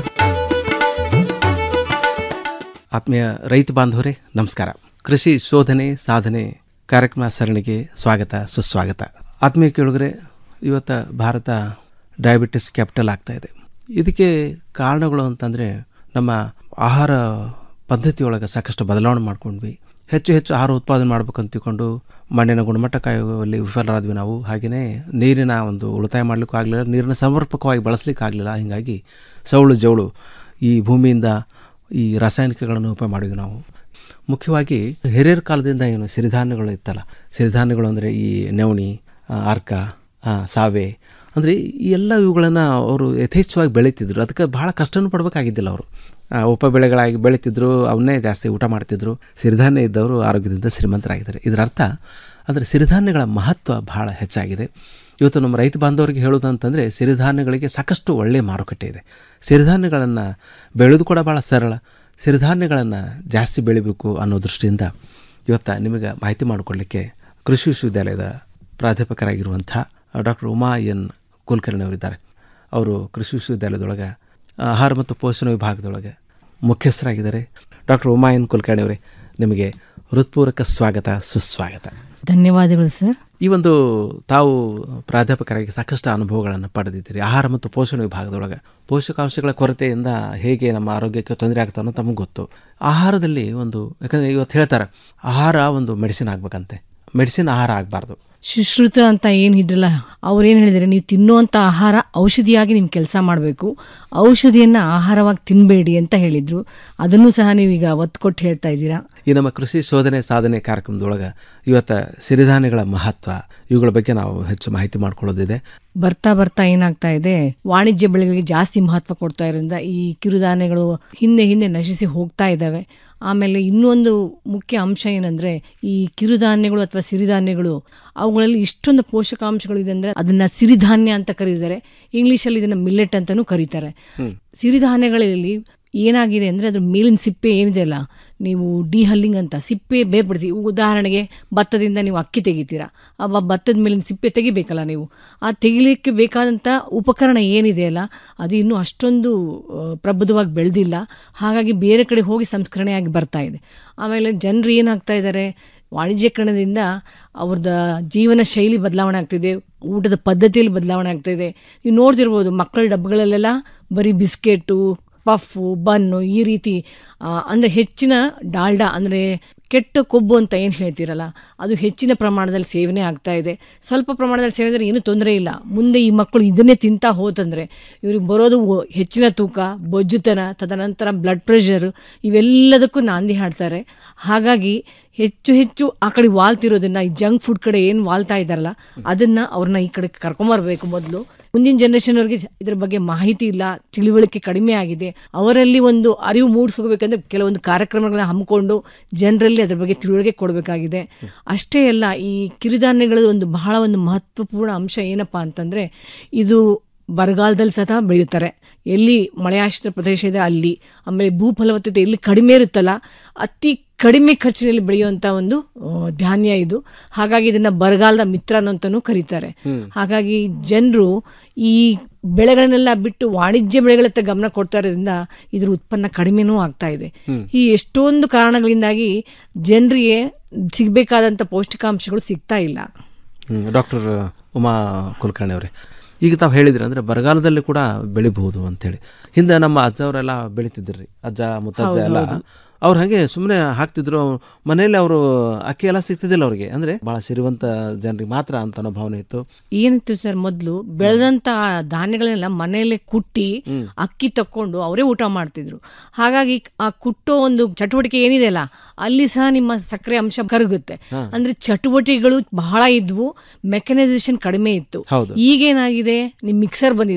ಆತ್ಮೀಯ ರೈತ ಬಾಂಧವರೇ ನಮಸ್ಕಾರ ಕೃಷಿ ಶೋಧನೆ ಸಾಧನೆ ಕಾರ್ಯಕ್ರಮ ಸರಣಿಗೆ ಸ್ವಾಗತ ಸುಸ್ವಾಗತ ಆತ್ಮೀಯ ಕೇಳುಗರೆ ಇವತ್ತು ಭಾರತ ಡಯಾಬಿಟಿಸ್ ಕ್ಯಾಪಿಟಲ್ ಆಗ್ತಾ ಇದೆ ಇದಕ್ಕೆ ಕಾರಣಗಳು ಅಂತಂದರೆ ನಮ್ಮ ಆಹಾರ ಪದ್ಧತಿಯೊಳಗೆ ಸಾಕಷ್ಟು ಬದಲಾವಣೆ ಮಾಡ್ಕೊಂಡ್ವಿ ಹೆಚ್ಚು ಹೆಚ್ಚು ಆಹಾರ ಉತ್ಪಾದನೆ ಮಾಡ್ಬೇಕಂತ ತಿಳ್ಕೊಂಡು ಮಣ್ಣಿನ ಗುಣಮಟ್ಟ ಕಾಯುವಲ್ಲಿ ವಿಫಲರಾದ್ವಿ ನಾವು ಹಾಗೆಯೇ ನೀರಿನ ಒಂದು ಉಳಿತಾಯ ಮಾಡಲಿಕ್ಕೂ ಆಗಲಿಲ್ಲ ನೀರನ್ನು ಸಮರ್ಪಕವಾಗಿ ಬಳಸಲಿಕ್ಕೆ ಆಗಲಿಲ್ಲ ಹೀಗಾಗಿ ಸೌಳು ಜೌಳು ಈ ಭೂಮಿಯಿಂದ ಈ ರಾಸಾಯನಿಕಗಳನ್ನು ಉಪಯೋಗ ಮಾಡಿದ್ವಿ ನಾವು ಮುಖ್ಯವಾಗಿ ಹಿರಿಯರ ಕಾಲದಿಂದ ಏನು ಸಿರಿಧಾನ್ಯಗಳು ಇತ್ತಲ್ಲ ಸಿರಿಧಾನ್ಯಗಳು ಅಂದರೆ ಈ ನವಣಿ ಆ, ಅರ್ಕ ಆ, ಸಾವೆ ಅಂದರೆ ಈ ಎಲ್ಲ ಇವುಗಳನ್ನು ಅವರು ಯಥೇಚ್ಛವಾಗಿ ಬೆಳೀತಿದ್ರು ಅದಕ್ಕೆ ಭಾಳ ಕಷ್ಟನೂ ಪಡಬೇಕಾಗಿದ್ದಿಲ್ಲ ಅವರು ಉಪ ಬೆಳೆಗಳಾಗಿ ಬೆಳೀತಿದ್ರು ಅವನ್ನೇ ಜಾಸ್ತಿ ಊಟ ಮಾಡ್ತಿದ್ರು ಸಿರಿಧಾನ್ಯ ಇದ್ದವರು ಆರೋಗ್ಯದಿಂದ ಶ್ರೀಮಂತರಾಗಿದ್ದಾರೆ ಇದರ ಅರ್ಥ ಅಂದರೆ ಸಿರಿಧಾನ್ಯಗಳ ಮಹತ್ವ ಭಾಳ ಹೆಚ್ಚಾಗಿದೆ ಇವತ್ತು ನಮ್ಮ ರೈತ ಬಾಂಧವರಿಗೆ ಹೇಳೋದಂತಂದರೆ ಸಿರಿಧಾನ್ಯಗಳಿಗೆ ಸಾಕಷ್ಟು ಒಳ್ಳೆಯ ಮಾರುಕಟ್ಟೆ ಇದೆ ಸಿರಿಧಾನ್ಯಗಳನ್ನು ಬೆಳೆದು ಕೂಡ ಭಾಳ ಸರಳ ಸಿರಿಧಾನ್ಯಗಳನ್ನು ಜಾಸ್ತಿ ಬೆಳಿಬೇಕು ಅನ್ನೋ ದೃಷ್ಟಿಯಿಂದ ಇವತ್ತು ನಿಮಗೆ ಮಾಹಿತಿ ಮಾಡಿಕೊಡ್ಲಿಕ್ಕೆ ಕೃಷಿ ವಿಶ್ವವಿದ್ಯಾಲಯದ ಪ್ರಾಧ್ಯಾಪಕರಾಗಿರುವಂಥ ಡಾಕ್ಟರ್ ಉಮಾ ಎನ್ ಕುಲಕರ್ಣಿ ಅವರಿದ್ದಾರೆ ಅವರು ಕೃಷಿ ವಿಶ್ವವಿದ್ಯಾಲಯದೊಳಗೆ ಆಹಾರ ಮತ್ತು ಪೋಷಣೆ ವಿಭಾಗದೊಳಗೆ ಮುಖ್ಯಸ್ಥರಾಗಿದ್ದಾರೆ ಡಾಕ್ಟರ್ ಉಮಾ ಎನ್ ಕುಲಕರ್ಣಿ ಅವರೇ ನಿಮಗೆ ಹೃತ್ಪೂರ್ವಕ ಸ್ವಾಗತ ಸುಸ್ವಾಗತ ಧನ್ಯವಾದಗಳು ಸರ್ ಈ ಒಂದು ತಾವು ಪ್ರಾಧ್ಯಾಪಕರಾಗಿ ಸಾಕಷ್ಟು ಅನುಭವಗಳನ್ನು ಪಡೆದಿದ್ದೀರಿ ಆಹಾರ ಮತ್ತು ಪೋಷಣೆ ವಿಭಾಗದೊಳಗೆ ಪೋಷಕಾಂಶಗಳ ಕೊರತೆಯಿಂದ ಹೇಗೆ ನಮ್ಮ ಆರೋಗ್ಯಕ್ಕೆ ತೊಂದರೆ ಆಗ್ತಾ ಅನ್ನೋ ತಮಗೆ ಗೊತ್ತು ಆಹಾರದಲ್ಲಿ ಒಂದು ಯಾಕಂದರೆ ಇವತ್ತು ಹೇಳ್ತಾರೆ ಆಹಾರ ಒಂದು ಮೆಡಿಸಿನ್ ಆಗ್ಬೇಕಂತೆ ಮೆಡಿಸಿನ್ ಆಹಾರ ಆಗಬಾರ್ದು ಸುಶ್ರುತ ಅಂತ ಏನು ಇದ್ರಲ್ಲ ಅವ್ರು ಏನು ಹೇಳಿದರೆ ನೀವು ತಿನ್ನುವಂಥ ಆಹಾರ ಔಷಧಿಯಾಗಿ ನಿಮ್ಮ ಕೆಲಸ ಮಾಡಬೇಕು ಔಷಧಿಯನ್ನು ಆಹಾರವಾಗಿ ತಿನ್ನಬೇಡಿ ಅಂತ ಹೇಳಿದರು ಅದನ್ನು ಸಹ ನೀವೀಗ ಒತ್ತು ಕೊಟ್ಟು ಹೇಳ್ತಾ ಇದ್ದೀರಾ ಈ ನಮ್ಮ ಕೃಷಿ ಶೋಧನೆ ಸಾಧನೆ ಕಾರ್ಯಕ್ರಮದೊಳಗೆ ಇವತ್ತು ಸಿರಿಧಾನ್ಯಗಳ ಮಹತ್ವ ಇವುಗಳ ಬಗ್ಗೆ ನಾವು ಹೆಚ್ಚು ಮಾಹಿತಿ ಮಾಡ್ಕೊಳ್ಳೋದಿದೆ ಬರ್ತಾ ಬರ್ತಾ ಏನಾಗ್ತಾ ಇದೆ ವಾಣಿಜ್ಯ ಬೆಳೆಗಳಿಗೆ ಜಾಸ್ತಿ ಮಹತ್ವ ಕೊಡ್ತಾ ಇರೋದ್ರಿಂದ ಈ ಕಿರುಧಾನ್ಯಗಳು ಹಿಂದೆ ಹಿಂದೆ ನಶಿಸಿ ಹೋಗ್ತಾ ಇದ್ದಾವೆ ಆಮೇಲೆ ಇನ್ನೊಂದು ಮುಖ್ಯ ಅಂಶ ಏನಂದ್ರೆ ಈ ಕಿರುಧಾನ್ಯಗಳು ಅಥವಾ ಸಿರಿಧಾನ್ಯಗಳು ಅವುಗಳಲ್ಲಿ ಇಷ್ಟೊಂದು ಪೋಷಕಾಂಶಗಳಿದೆ ಅಂದ್ರೆ ಅದನ್ನ ಸಿರಿಧಾನ್ಯ ಅಂತ ಕರೀತಾರೆ ಇಂಗ್ಲಿಷಲ್ಲಿ ಇದನ್ನ ಮಿಲ್ಲೆಟ್ ಅಂತಾನೂ ಕರೀತಾರೆ ಸಿರಿಧಾನ್ಯಗಳಲ್ಲಿ ಏನಾಗಿದೆ ಅಂದರೆ ಅದ್ರ ಮೇಲಿನ ಸಿಪ್ಪೆ ಏನಿದೆ ಅಲ್ಲ ನೀವು ಡಿಹಲ್ಲಿಂಗ್ ಅಂತ ಸಿಪ್ಪೆ ಬೇರ್ಪಡಿಸಿ ಉದಾಹರಣೆಗೆ ಭತ್ತದಿಂದ ನೀವು ಅಕ್ಕಿ ತೆಗಿತೀರಾ ಆ ಬ- ಭತ್ತದ ಮೇಲಿನ ಸಿಪ್ಪೆ ತೆಗಿಬೇಕಲ್ಲ ನೀವು ಆ ತೆಗಿಲಿಕ್ಕೆ ಬೇಕಾದಂಥ ಉಪಕರಣ ಏನಿದೆ ಅಲ್ಲ ಅದು ಇನ್ನೂ ಅಷ್ಟೊಂದು ಆ, ಪ್ರಬುದ್ಧವಾಗಿ ಬೆಳೆದಿಲ್ಲ ಹಾಗಾಗಿ ಬೇರೆ ಕಡೆ ಹೋಗಿ ಸಂಸ್ಕರಣೆಯಾಗಿ ಬರ್ತಾ ಇದೆ ಆಮೇಲೆ ಜನರು ಏನಾಗ್ತಾ ಇದ್ದಾರೆ ವಾಣಿಜ್ಯೀಕರಣದಿಂದ ಅವ್ರದ್ದು ಜೀವನ ಶೈಲಿ ಬದಲಾವಣೆ ಆಗ್ತಿದೆ ಊಟದ ಪದ್ಧತಿಯಲ್ಲಿ ಬದಲಾವಣೆ ಆಗ್ತಿದೆ ನೀವು ನೋಡ್ತಿರ್ಬೋದು ಮಕ್ಕಳ ಡಬ್ಬಗಳಲ್ಲೆಲ್ಲ ಬರೀ ಬಿಸ್ಕೆಟು ಪಫ್ಫು ಬನ್ನು ಈ ರೀತಿ ಅಂದರೆ ಹೆಚ್ಚಿನ ಡಾಲ್ಡಾ ಅಂದರೆ ಕೆಟ್ಟ ಕೊಬ್ಬು ಅಂತ ಏನು ಹೇಳ್ತೀರಲ್ಲ ಅದು ಹೆಚ್ಚಿನ ಪ್ರಮಾಣದಲ್ಲಿ ಸೇವನೆ ಆಗ್ತಾ ಇದೆ ಸ್ವಲ್ಪ ಪ್ರಮಾಣದಲ್ಲಿ ಸೇವಿಸಿದ್ರೆ ಏನೂ ತೊಂದರೆ ಇಲ್ಲ ಮುಂದೆ ಈ ಮಕ್ಕಳು ಇದನ್ನೇ ತಿಂತಾ ಹೋತಂದರೆ ಇವ್ರಿಗೆ ಬರೋದು ಒ- ಹೆಚ್ಚಿನ ತೂಕ ಬೊಜ್ಜುತನ ತದನಂತರ ಬ್ಲಡ್ ಪ್ರೆಷರ್ ಇವೆಲ್ಲದಕ್ಕೂ ನಾಂದಿ ಹಾಡ್ತಾರೆ ಹಾಗಾಗಿ ಹೆಚ್ಚು ಹೆಚ್ಚು ಆ ಕಡೆ ವಾಲ್ತಿರೋದನ್ನ ಈ ಜಂಕ್ ಫುಡ್ ಕಡೆ ಏನು ವಾಲ್ತಾ ಇದ್ದಾರಲ್ಲ ಅದನ್ನ ಅವ್ರನ್ನ ಈ ಕಡೆ ಕರ್ಕೊಂಬರ್ಬೇಕು ಮೊದಲು ಮುಂದಿನ ಜನರೇಷನ್ ಅವ್ರಿಗೆ ಜ- ಇದ್ರ ಬಗ್ಗೆ ಮಾಹಿತಿ ಇಲ್ಲ ತಿಳುವಳಿಕೆ ಕಡಿಮೆ ಆಗಿದೆ ಅವರಲ್ಲಿ ಒಂದು ಅರಿವು ಮೂಡಿಸ್ಕೋಬೇಕಂದ್ರೆ ಕೆಲವೊಂದು ಕಾರ್ಯಕ್ರಮಗಳನ್ನ ಹಮ್ಮಿಕೊಂಡು ಜನರಲ್ಲಿ ಅದ್ರ ಬಗ್ಗೆ ತಿಳುವಳಿಕೆ ಕೊಡಬೇಕಾಗಿದೆ ಅಷ್ಟೇ ಅಲ್ಲ ಈ ಕಿರುಧಾನ್ಯಗಳ ಒಂದು ಬಹಳ ಒಂದು ಮಹತ್ವಪೂರ್ಣ ಅಂಶ ಏನಪ್ಪಾ ಅಂತಂದ್ರೆ ಇದು ಬರಗಾಲದಲ್ಲಿ ಸಹ ಬೆಳೆಯುತ್ತಾರೆ ಎಲ್ಲಿ ಮಳೆಯಾಶ್ರಿತ ಪ್ರದೇಶ ಇದೆ ಅಲ್ಲಿ ಆಮೇಲೆ ಭೂ ಫಲವತ್ತತೆ ಎಲ್ಲಿ ಕಡಿಮೆ ಇರುತ್ತಲ್ಲ ಅತಿ ಕಡಿಮೆ ಖರ್ಚಿನಲ್ಲಿ ಬೆಳೆಯುವಂಥ ಒಂದು ಆ, ಧಾನ್ಯ ಇದು ಹಾಗಾಗಿ ಇದನ್ನ ಬರಗಾಲದ ಮಿತ್ರ ಅಂತಲೂ ಕರೀತಾರೆ ಹಾಗಾಗಿ ಜನರು ಈ ಬೆಳೆಗಳನ್ನೆಲ್ಲ ಬಿಟ್ಟು ವಾಣಿಜ್ಯ ಬೆಳೆಗಳತ್ತ ಗಮನ ಕೊಡ್ತಾ ಇರೋದ್ರಿಂದ ಇದ್ರ ಉತ್ಪನ್ನ ಕಡಿಮೆನೂ ಆಗ್ತಾ ಇದೆ ಹ್ಮ್. ಈ ಎಷ್ಟೊಂದು ಕಾರಣಗಳಿಂದಾಗಿ ಜನರಿಗೆ ಸಿಗಬೇಕಾದಂಥ ಪೌಷ್ಟಿಕಾಂಶಗಳು ಸಿಗ್ತಾ ಇಲ್ಲ ಡಾಕ್ಟರ್ ಉಮಾ ಕುಲಕರ್ಣಿ ಅವರೇ ಈಗ ತಾವು ಹೇಳಿದ್ರಿ ಅಂದರೆ ಬರಗಾಲದಲ್ಲಿ ಕೂಡ ಬೆಳಿಬಹುದು ಅಂತೇಳಿ ಹಿಂದೆ ನಮ್ಮ ಅಜ್ಜ ಅವರೆಲ್ಲ ಬೆಳಿತಿದ್ರಿ ಅಜ್ಜ ಮುತ್ತಜ್ಜ ಹೌದು, ಎಲ್ಲ ಹೌದು. ಅವ್ರು ಹಾಗೆ ಸುಮ್ಮನೆ ಹಾಕ್ತಿದ್ರು ಮನೆಯಲ್ಲಿ ಅವರು ಅಕ್ಕಿ ಎಲ್ಲ ಸಿಗ್ತಿದ್ದಿಲ್ಲ ಅವ್ರಿಗೆ ಅಂದರೆ ಭಾಳ ಸಿರಿವಂತ ಜನರಿಗೆ ಮಾತ್ರ ಅಂತ ಅನ್ನೋ ಭಾವನೆ ಇತ್ತು ಏನಿತ್ತು ಸರ್ ಮೊದಲು ಬೆಳೆದಂತ ಧಾನ್ಯಗಳನ್ನೆಲ್ಲ ಮನೆಯಲ್ಲೇ ಕುಟ್ಟಿ ಹ್ಮ್. ಅಕ್ಕಿ ತಕೊಂಡು ಅವರೇ ಊಟ ಮಾಡ್ತಿದ್ರು ಹಾಗಾಗಿ ಆ ಕುಟ್ಟೋ ಒಂದು ಚಟುವಟಿಕೆ ಏನಿದೆ ಅಲ್ಲ ಅಲ್ಲಿ ಸಹ ನಿಮ್ಮ ಸಕ್ಕರೆ ಅಂಶ ಕರಗುತ್ತೆ ಹಾ. ಅಂದ್ರೆ ಚಟುವಟಿಕೆಗಳು ಬಹಳ ಇದ್ವು ಮೆಕನೈಸೇಷನ್ ಕಡಿಮೆ ಇತ್ತು ಹೌದು. ಈಗೇನಾಗಿದೆ ನಿಮ್ ಮಿಕ್ಸರ್ ಬಂದಿದೆ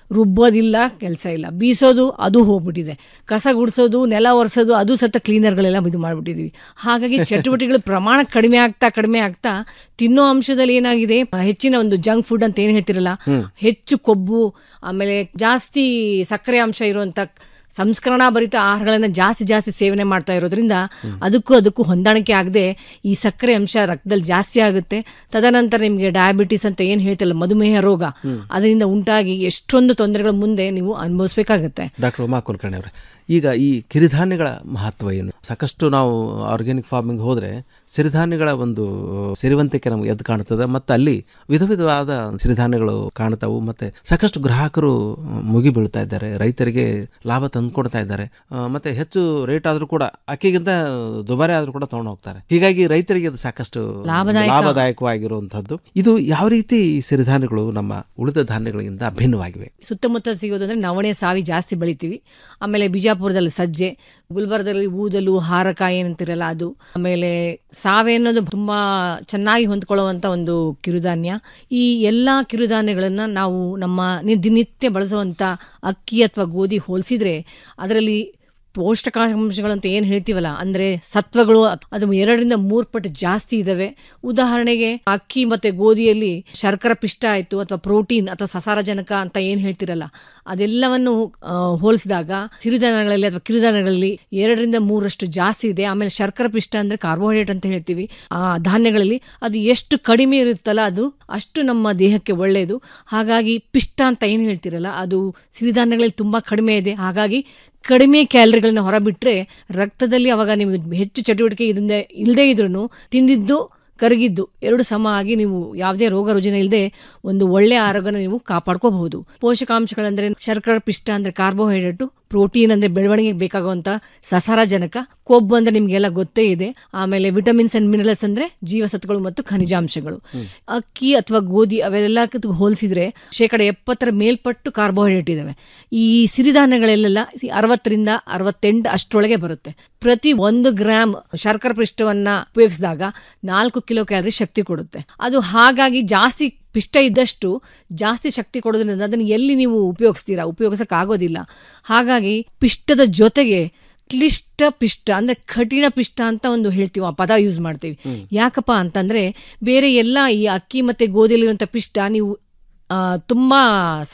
ರುಬ್ಬೋದಿಲ್ಲ ಕೆಲಸ ಇಲ್ಲ ಬೀಸೋದು ಅದು ಹೋಗ್ಬಿಟ್ಟಿದೆ ಕಸ ಗುಡಿಸೋದು ನೆಲ ಒರೆಸೋದು ಅದು ಸತ ಕ್ಲೀನರ್ಗಳೆಲ್ಲ ಇದು ಮಾಡಿಬಿಟ್ಟಿದ್ದೀವಿ ಹಾಗಾಗಿ ಚಟುವಟಿಕೆಗಳ ಪ್ರಮಾಣ ಕಡಿಮೆ ಆಗ್ತಾ ಕಡಿಮೆ ಆಗ್ತಾ ತಿನ್ನೋ ಅಂಶದಲ್ಲಿ ಏನಾಗಿದೆ ಹೆಚ್ಚಿನ ಒಂದು ಜಂಕ್ ಫುಡ್ ಅಂತ ಏನು ಹೇಳ್ತಿರಲ್ಲ ಹ್ಮ್. ಹೆಚ್ಚು ಕೊಬ್ಬು ಆಮೇಲೆ ಜಾಸ್ತಿ ಸಕ್ಕರೆ ಅಂಶ ಇರುವಂತ ಸಂಸ್ಕರಣಾ ಭರಿತ ಆಹಾರಗಳನ್ನ ಜಾಸ್ತಿ ಜಾಸ್ತಿ ಸೇವನೆ ಮಾಡ್ತಾ ಇರೋದ್ರಿಂದ ಅದಕ್ಕೂ ಅದಕ್ಕೂ ಹೊಂದಾಣಿಕೆ ಆಗದೆ ಈ ಸಕ್ಕರೆ ಅಂಶ ರಕ್ತದಲ್ಲಿ ಜಾಸ್ತಿ ಆಗುತ್ತೆ ತದನಂತರ ನಿಮಗೆ ಡಯಾಬಿಟಿಸ್ ಅಂತ ಏನು ಹೇಳ್ತಿಲ್ಲ ಮಧುಮೇಹ ರೋಗ ಹ್ಮ್. ಅದರಿಂದ ಉಂಟಾಗಿ ಎಷ್ಟೊಂದು ತೊಂದರೆಗಳ ಮುಂದೆ ನೀವು ಅನುಭವಿಸ್ಬೇಕಾಗತ್ತೆ ಡಾಕ್ಟರ್ ಉಮಾ ಕುಲಕರ್ಣಿ ಅವರೇ ಈಗ ಈ ಕಿರಿಧಾನ್ಯಗಳ ಮಹತ್ವ ಏನು ಸಾಕಷ್ಟು ನಾವು ಆರ್ಗ್ಯಾನಿಕ್ ಫಾರ್ಮಿಂಗ್ ಹೋದರೆ ಸಿರಿಧಾನ್ಯಗಳ ಒಂದು ಸಿರಿವಂತಿಕೆ ನಮಗೆ ಎದ್ದು ಕಾಣ್ತದೆ ಮತ್ತು ಅಲ್ಲಿ ವಿಧ ವಿಧವಾದ ಸಿರಿಧಾನ್ಯಗಳು ಕಾಣ್ತಾವು ಮತ್ತು ಸಾಕಷ್ಟು ಗ್ರಾಹಕರು ಮುಗಿ ಬೀಳ್ತಾ ಇದ್ದಾರೆ ರೈತರಿಗೆ ಲಾಭ ತಂದು ಕೊಡ್ತಾ ಇದ್ದಾರೆ ಆ, ಮತ್ತೆ ಹೆಚ್ಚು ರೇಟ್ ಆದರೂ ಕೂಡ ಅಕ್ಕಿಗಿಂತ ದುಬಾರಿ ಆದರೂ ಕೂಡ ತೊಗೊಂಡು ಹೋಗ್ತಾರೆ ಹೀಗಾಗಿ ರೈತರಿಗೆ ಅದು ಸಾಕಷ್ಟು ಲಾಭದಾಯಕ. ಲಾಭದಾಯಕವಾಗಿರುವಂಥದ್ದು ಇದು ಯಾವ ರೀತಿ ಈ ಸಿರಿಧಾನ್ಯಗಳು ನಮ್ಮ ಉಳಿದ ಧಾನ್ಯಗಳಿಗಿಂತ ಅಭಿನ್ನವಾಗಿವೆ ಸುತ್ತಮುತ್ತ ಸಿಗೋದು ಅಂದ್ರೆ ನವಣೆ ಸಾವಿ ಜಾಸ್ತಿ ಬೆಳಿತೀವಿ ಆಮೇಲೆ ಬಿಜಾಪುರದಲ್ಲಿ ಸಜ್ಜೆ ಗುಲ್ಬರ್ಗದಲ್ಲಿ ಊದಲು ಹಾರಕಾಯಿ ಏನಂತಿರಲ್ಲ ಅದು ಆಮೇಲೆ ಸಾವೆ ಅನ್ನೋದು ತುಂಬಾ ಚೆನ್ನಾಗಿ ಹೊಂದ್ಕೊಳ್ಳುವಂತ ಒಂದು ಕಿರುಧಾನ್ಯ ಈ ಎಲ್ಲಾ ಕಿರುಧಾನ್ಯಗಳನ್ನ ನಾವು ನಮ್ಮ ನಿ- ದಿನನಿತ್ಯ ಬಳಸುವಂತ ಅಕ್ಕಿ ಅಥವಾ ಗೋಧಿ ಹೋಲಿಸಿದ್ರೆ ಅದರಲ್ಲಿ ಪೌಷ್ಟಿಕಾಂಶಗಳಂತ ಏನು ಹೇಳ್ತೀವಲ್ಲ ಅಂದ್ರೆ ಸತ್ವಗಳು ಅದು ಎರಡರಿಂದ ಮೂರು ಪಟ್ಟು ಜಾಸ್ತಿ ಇದಾವೆ ಉದಾಹರಣೆಗೆ ಅಕ್ಕಿ ಮತ್ತೆ ಗೋಧಿಯಲ್ಲಿ ಶರ್ಕರ ಪಿಷ್ಟ ಆಯ್ತು ಅಥವಾ ಪ್ರೋಟೀನ್ ಅಥವಾ ಸಸಾರಜನಕ ಅಂತ ಏನು ಹೇಳ್ತಿರಲ್ಲ ಅದೆಲ್ಲವನ್ನು ಆ, ಹೋಲಿಸಿದಾಗ ಸಿರಿಧಾನ್ಯಗಳಲ್ಲಿ ಅಥವಾ ಕಿರುಧಾನ್ಯಗಳಲ್ಲಿ ಎರಡರಿಂದ ಮೂರರಷ್ಟು ಜಾಸ್ತಿ ಇದೆ ಆಮೇಲೆ ಶರ್ಕರ ಪಿಷ್ಟ ಅಂದ್ರೆ ಕಾರ್ಬೋಹೈಡ್ರೇಟ್ ಅಂತ ಹೇಳ್ತೀವಿ ಆ ಧಾನ್ಯಗಳಲ್ಲಿ ಅದು ಎಷ್ಟು ಕಡಿಮೆ ಇರುತ್ತಲ್ಲ ಅದು ಅಷ್ಟು ನಮ್ಮ ದೇಹಕ್ಕೆ ಒಳ್ಳೆಯದು ಹಾಗಾಗಿ ಪಿಷ್ಟ ಅಂತ ಏನು ಹೇಳ್ತಿರಲ್ಲ ಅದು ಸಿರಿಧಾನ್ಯಗಳಲ್ಲಿ ತುಂಬಾ ಕಡಿಮೆ ಇದೆ ಹಾಗಾಗಿ ಕಡಿಮೆ ಕ್ಯಾಲರಿಗಳನ್ನ ಹೊರಬಿಟ್ರೆ ರಕ್ತದಲ್ಲಿ ಅವಾಗ ನಿಮಗೆ ಹೆಚ್ಚು ಚಟುವಟಿಕೆ ಇದರಿಂದ ಇಲ್ಲದೇ ಇದ್ರೂ ತಿಂದಿದ್ದು ಕರಗಿದ್ದು ಎರಡು ಸಮ ಆಗಿ ನೀವು ಯಾವುದೇ ರೋಗ ರುಜಿನ ಇಲ್ಲದೆ ಒಂದು ಒಳ್ಳೆ ಆರೋಗ್ಯನ ನೀವು ಕಾಪಾಡ್ಕೋಬಹುದು ಪೋಷಕಾಂಶಗಳಂದ್ರೆ ಶರ್ಕರ ಪಿಷ್ಟ ಅಂದ್ರೆ ಕಾರ್ಬೋಹೈಡ್ರೇಟ್ ಪ್ರೋಟೀನ್ ಅಂದ್ರೆ ಬೆಳವಣಿಗೆಗೆ ಬೇಕಾಗುವಂತ ಸಸಾರಜನಕ ಕೊಬ್ಬು ಅಂದ್ರೆ ನಿಮ್ಗೆಲ್ಲ ಗೊತ್ತೇ ಇದೆ ಆಮೇಲೆ ವಿಟಮಿನ್ಸ್ ಅಂಡ್ ಮಿನರಲ್ಸ್ ಅಂದ್ರೆ ಜೀವಸತ್ವಗಳು ಮತ್ತು ಖನಿಜಾಂಶಗಳು ಅಕ್ಕಿ ಅಥವಾ ಗೋಧಿ ಅವೆಲ್ಲ ಹೋಲಿಸಿದ್ರೆ ಶೇಕಡ ಎಪ್ಪತ್ತರ ಮೇಲ್ಪಟ್ಟು ಕಾರ್ಬೋಹೈಡ್ರೇಟ್ ಇದಾವೆ ಈ ಸಿರಿಧಾನ್ಯಗಳೆಲ್ಲ ಅರವತ್ತರಿಂದ ಅರವತ್ತೆಂಟು ಅಷ್ಟರೊಳಗೆ ಬರುತ್ತೆ ಪ್ರತಿ ಒಂದು ಗ್ರಾಮ್ ಶರ್ಕರ ಪಿಷ್ಟವನ್ನ ಉಪಯೋಗಿಸಿದಾಗ ನಾಲ್ಕು ಕಿಲೋ ಕ್ಯಾಲರಿ ಶಕ್ತಿ ಕೊಡುತ್ತೆ ಅದು ಹಾಗಾಗಿ ಜಾಸ್ತಿ ಪಿಷ್ಟ ಇದ್ದಷ್ಟು ಜಾಸ್ತಿ ಶಕ್ತಿ ಕೊಡೋದ್ರಿಂದ ಅದನ್ನು ಎಲ್ಲಿ ನೀವು ಉಪಯೋಗಿಸ್ತೀರಾ ಉಪಯೋಗಿಸಕ್ ಆಗೋದಿಲ್ಲ ಹಾಗಾಗಿ ಪಿಷ್ಟದ ಜೊತೆಗೆ ಕ್ಲಿಷ್ಟ ಪಿಷ್ಟ ಅಂದ್ರೆ ಕಠಿಣ ಪಿಷ್ಟ ಅಂತ ಒಂದು ಹೇಳ್ತೀವಿ ಆ ಪದ ಯೂಸ್ ಮಾಡ್ತೀವಿ ಯಾಕಪ್ಪ ಅಂತಂದ್ರೆ ಬೇರೆ ಎಲ್ಲ ಈ ಅಕ್ಕಿ ಮತ್ತೆ ಗೋಧಿಯಲ್ಲಿರುವಂಥ ಪಿಷ್ಟ ನೀವು ಆ, ತುಂಬಾ ಸ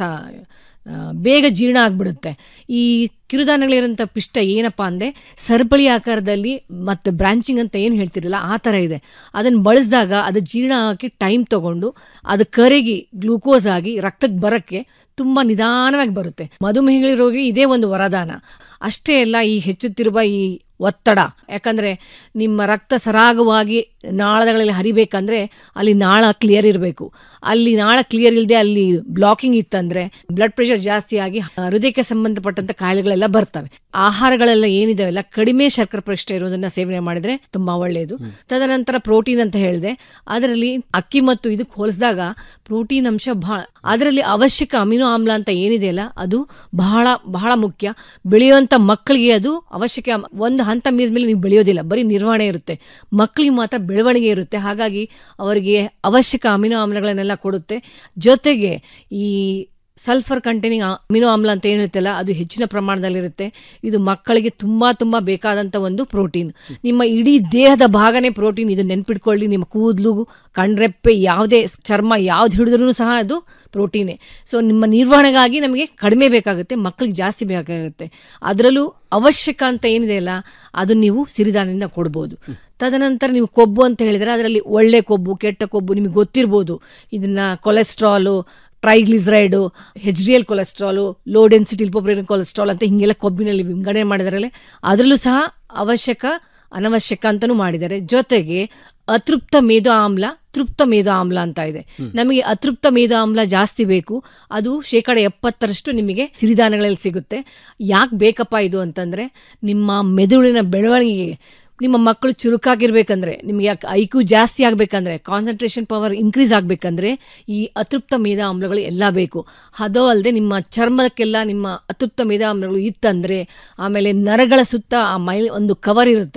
ಆ, ಬೇಗ ಜೀರ್ಣ ಆಗ್ಬಿಡುತ್ತೆ ಈ ಕಿರುಧಾನ್ಯಗಳಿರೋಂಥ ಪಿಷ್ಟ ಏನಪ್ಪ ಅಂದರೆ ಸರಪಳಿ ಆಕಾರದಲ್ಲಿ ಮತ್ತು ಬ್ರಾಂಚಿಂಗ್ ಅಂತ ಏನು ಹೇಳ್ತಿರಲ್ಲ ಆ ಥರ ಇದೆ ಅದನ್ನು ಬಳಸಿದಾಗ ಅದು ಜೀರ್ಣ ಆಗಿ ಟೈಮ್ ತಗೊಂಡು ಅದು ಕರಗಿ ಗ್ಲೂಕೋಸ್ ಆಗಿ ರಕ್ತಕ್ಕೆ ಬರೋಕ್ಕೆ ತುಂಬ ನಿಧಾನವಾಗಿ ಬರುತ್ತೆ ಮಧುಮೇಹಗಳ ರೋಗಿ ಇದೇ ಒಂದು ವರದಾನ ಅಷ್ಟೇ ಅಲ್ಲ ಈ ಹೆಚ್ಚುತ್ತಿರುವ ಈ ಒತ್ತಡ ಯಾಕಂದ್ರೆ ನಿಮ್ಮ ರಕ್ತ ಸರಾಗವಾಗಿ ನಾಳಗಳಲ್ಲಿ ಹರಿಬೇಕಂದ್ರೆ ಅಲ್ಲಿ ನಾಳ ಕ್ಲಿಯರ್ ಇರಬೇಕು ಅಲ್ಲಿ ನಾಳ ಕ್ಲಿಯರ್ ಇಲ್ಲದೆ ಅಲ್ಲಿ ಬ್ಲಾಕಿಂಗ್ ಇತ್ತಂದ್ರೆ ಬ್ಲಡ್ ಪ್ರೆಷರ್ ಜಾಸ್ತಿ ಆಗಿ ಹೃದಯಕ್ಕೆ ಸಂಬಂಧಪಟ್ಟಂತ ಕಾಯಿಲೆಗಳೆಲ್ಲ ಬರ್ತವೆ ಆಹಾರಗಳೆಲ್ಲ ಏನಿದಾವೆಲ್ಲ ಕಡಿಮೆ ಶರ್ಕರ ಪರೀಕ್ಷೆ ಇರೋದನ್ನ ಸೇವನೆ ಮಾಡಿದ್ರೆ ತುಂಬಾ ಒಳ್ಳೆಯದು ತದನಂತರ ಪ್ರೋಟೀನ್ ಅಂತ ಹೇಳಿದೆ ಅದರಲ್ಲಿ ಅಕ್ಕಿ ಮತ್ತು ಇದಕ್ಕೆ ಹೋಲಿಸಿದಾಗ ಪ್ರೋಟೀನ್ ಅಂಶ ಬಹಳ ಅದರಲ್ಲಿ ಅವಶ್ಯಕ ಅಮಿನೋ ಆಮ್ಲ ಅಂತ ಏನಿದೆಯಲ್ಲ ಅದು ಬಹಳ ಬಹಳ ಮುಖ್ಯ ಬೆಳೆಯುವಂತ ಮಕ್ಕಳಿಗೆ ಅದು ಅವಶ್ಯಕ ಒಂದು ಹಂತ ಮೀರಿದ ಮೇಲೆ ನೀವು ಬೆಳೆಯೋದಿಲ್ಲ ಬರೀ ನಿರ್ವಹಣೆ ಇರುತ್ತೆ ಮಕ್ಕಳಿಗೆ ಮಾತ್ರ ಬೆಳವಣಿಗೆ ಇರುತ್ತೆ ಹಾಗಾಗಿ ಅವರಿಗೆ ಅವಶ್ಯಕ ಅಮಿನೋ ಆಮ್ಲಗಳನ್ನೆಲ್ಲ ಕೊಡುತ್ತೆ ಜೊತೆಗೆ ಈ ಸಲ್ಫರ್ ಕಂಟೈನಿಂಗ್ ಅಮಿನೋ ಆಮ್ಲ ಅಂತ ಏನಿರುತ್ತಲ್ಲ ಅದು ಹೆಚ್ಚಿನ ಪ್ರಮಾಣದಲ್ಲಿರುತ್ತೆ ಇದು ಮಕ್ಕಳಿಗೆ ತುಂಬಾ ತುಂಬಾ ಬೇಕಾದಂತ ಒಂದು ಪ್ರೋಟೀನ್ ನಿಮ್ಮ ಇಡೀ ದೇಹದ ಭಾಗನೇ ಪ್ರೋಟೀನ್ ಇದು ನೆನ್ಪಿಟ್ಕೊಳ್ಳಿ ನಿಮ್ಮ ಕೂದಲು ಕಣ್ರೆಪ್ಪೆ ಯಾವುದೇ ಚರ್ಮ ಯಾವ್ದು ಹಿಡಿದ್ರೂ ಸಹ ಅದು ಪ್ರೋಟೀನೇ ಸೊ ನಿಮ್ಮ ನಿರ್ವಹಣೆಗಾಗಿ ನಮಗೆ ಕಡಿಮೆ ಬೇಕಾಗುತ್ತೆ ಮಕ್ಕಳಿಗೆ ಜಾಸ್ತಿ ಬೇಕಾಗುತ್ತೆ ಅದರಲ್ಲೂ ಅವಶ್ಯಕ ಅಂತ ಏನಿದೆ ಅಲ್ಲ ಅದು ನೀವು ಸಿರಿಧಾನ್ಯದಿಂದ ಕೊಡ್ಬೋದು ತದನಂತರ ನೀವು ಕೊಬ್ಬು ಅಂತ ಹೇಳಿದ್ರೆ ಅದರಲ್ಲಿ ಒಳ್ಳೆ ಕೊಬ್ಬು ಕೆಟ್ಟ ಕೊಬ್ಬು ನಿಮಗೆ ಗೊತ್ತಿರ್ಬೋದು ಇದನ್ನ cholesterol triglyceride H D L cholesterol low density lipoprotein cholesterol ಅಂತ ಹಿಂಗೆಲ್ಲ ಕೊಬ್ಬಿನಲ್ಲಿ ವಿಂಗಡಣೆ ಮಾಡಿದಾರಲ್ಲ ಅದರಲ್ಲೂ ಸಹ ಅವಶ್ಯಕ ಅನವಶ್ಯಕ ಅಂತಲೂ ಮಾಡಿದ್ದಾರೆ ಜೊತೆಗೆ ಅತೃಪ್ತ ಮೇದು ಆಮ್ಲ ತೃಪ್ತ ಮೇದು ಆಮ್ಲ ಅಂತ ಇದೆ ನಮಗೆ ಅತೃಪ್ತ ಮೇದು ಆಮ್ಲ ಜಾಸ್ತಿ ಬೇಕು ಅದು ಶೇಕಡ ಎಪ್ಪತ್ತರಷ್ಟು ನಿಮಗೆ ಸಿರಿಧಾನ್ಯಗಳಲ್ಲಿ ಸಿಗುತ್ತೆ ಯಾಕೆ ಬೇಕಪ್ಪ ಇದು ಅಂತಂದ್ರೆ ನಿಮ್ಮ ಮೆದುಳಿನ ಬೆಳವಣಿಗೆಗೆ ನಿಮ್ಮ ಮಕ್ಕಳು ಚುರುಕಾಗಿರ್ಬೇಕಂದ್ರೆ ನಿಮಗೆ ಐಕ್ಯೂ ಜಾಸ್ತಿ ಆಗಬೇಕಂದ್ರೆ ಕಾನ್ಸಂಟ್ರೇಷನ್ ಪವರ್ ಇನ್ಕ್ರೀಸ್ ಆಗಬೇಕಂದ್ರೆ ಈ ಅತೃಪ್ತ ಮೇಧ ಆಮ್ಲಗಳು ಎಲ್ಲ ಬೇಕು ಅದೋ ಅಲ್ಲದೆ ನಿಮ್ಮ ಚರ್ಮಕ್ಕೆಲ್ಲ ನಿಮ್ಮ ಅತೃಪ್ತ ಮೇಧ ಆಮ್ಲಗಳು ಇತ್ತಂದ್ರೆ ಆಮೇಲೆ ನರಗಳ ಸುತ್ತ ಆ ಮೈ ಒಂದು ಕವರ್ ಇರುತ್ತೆ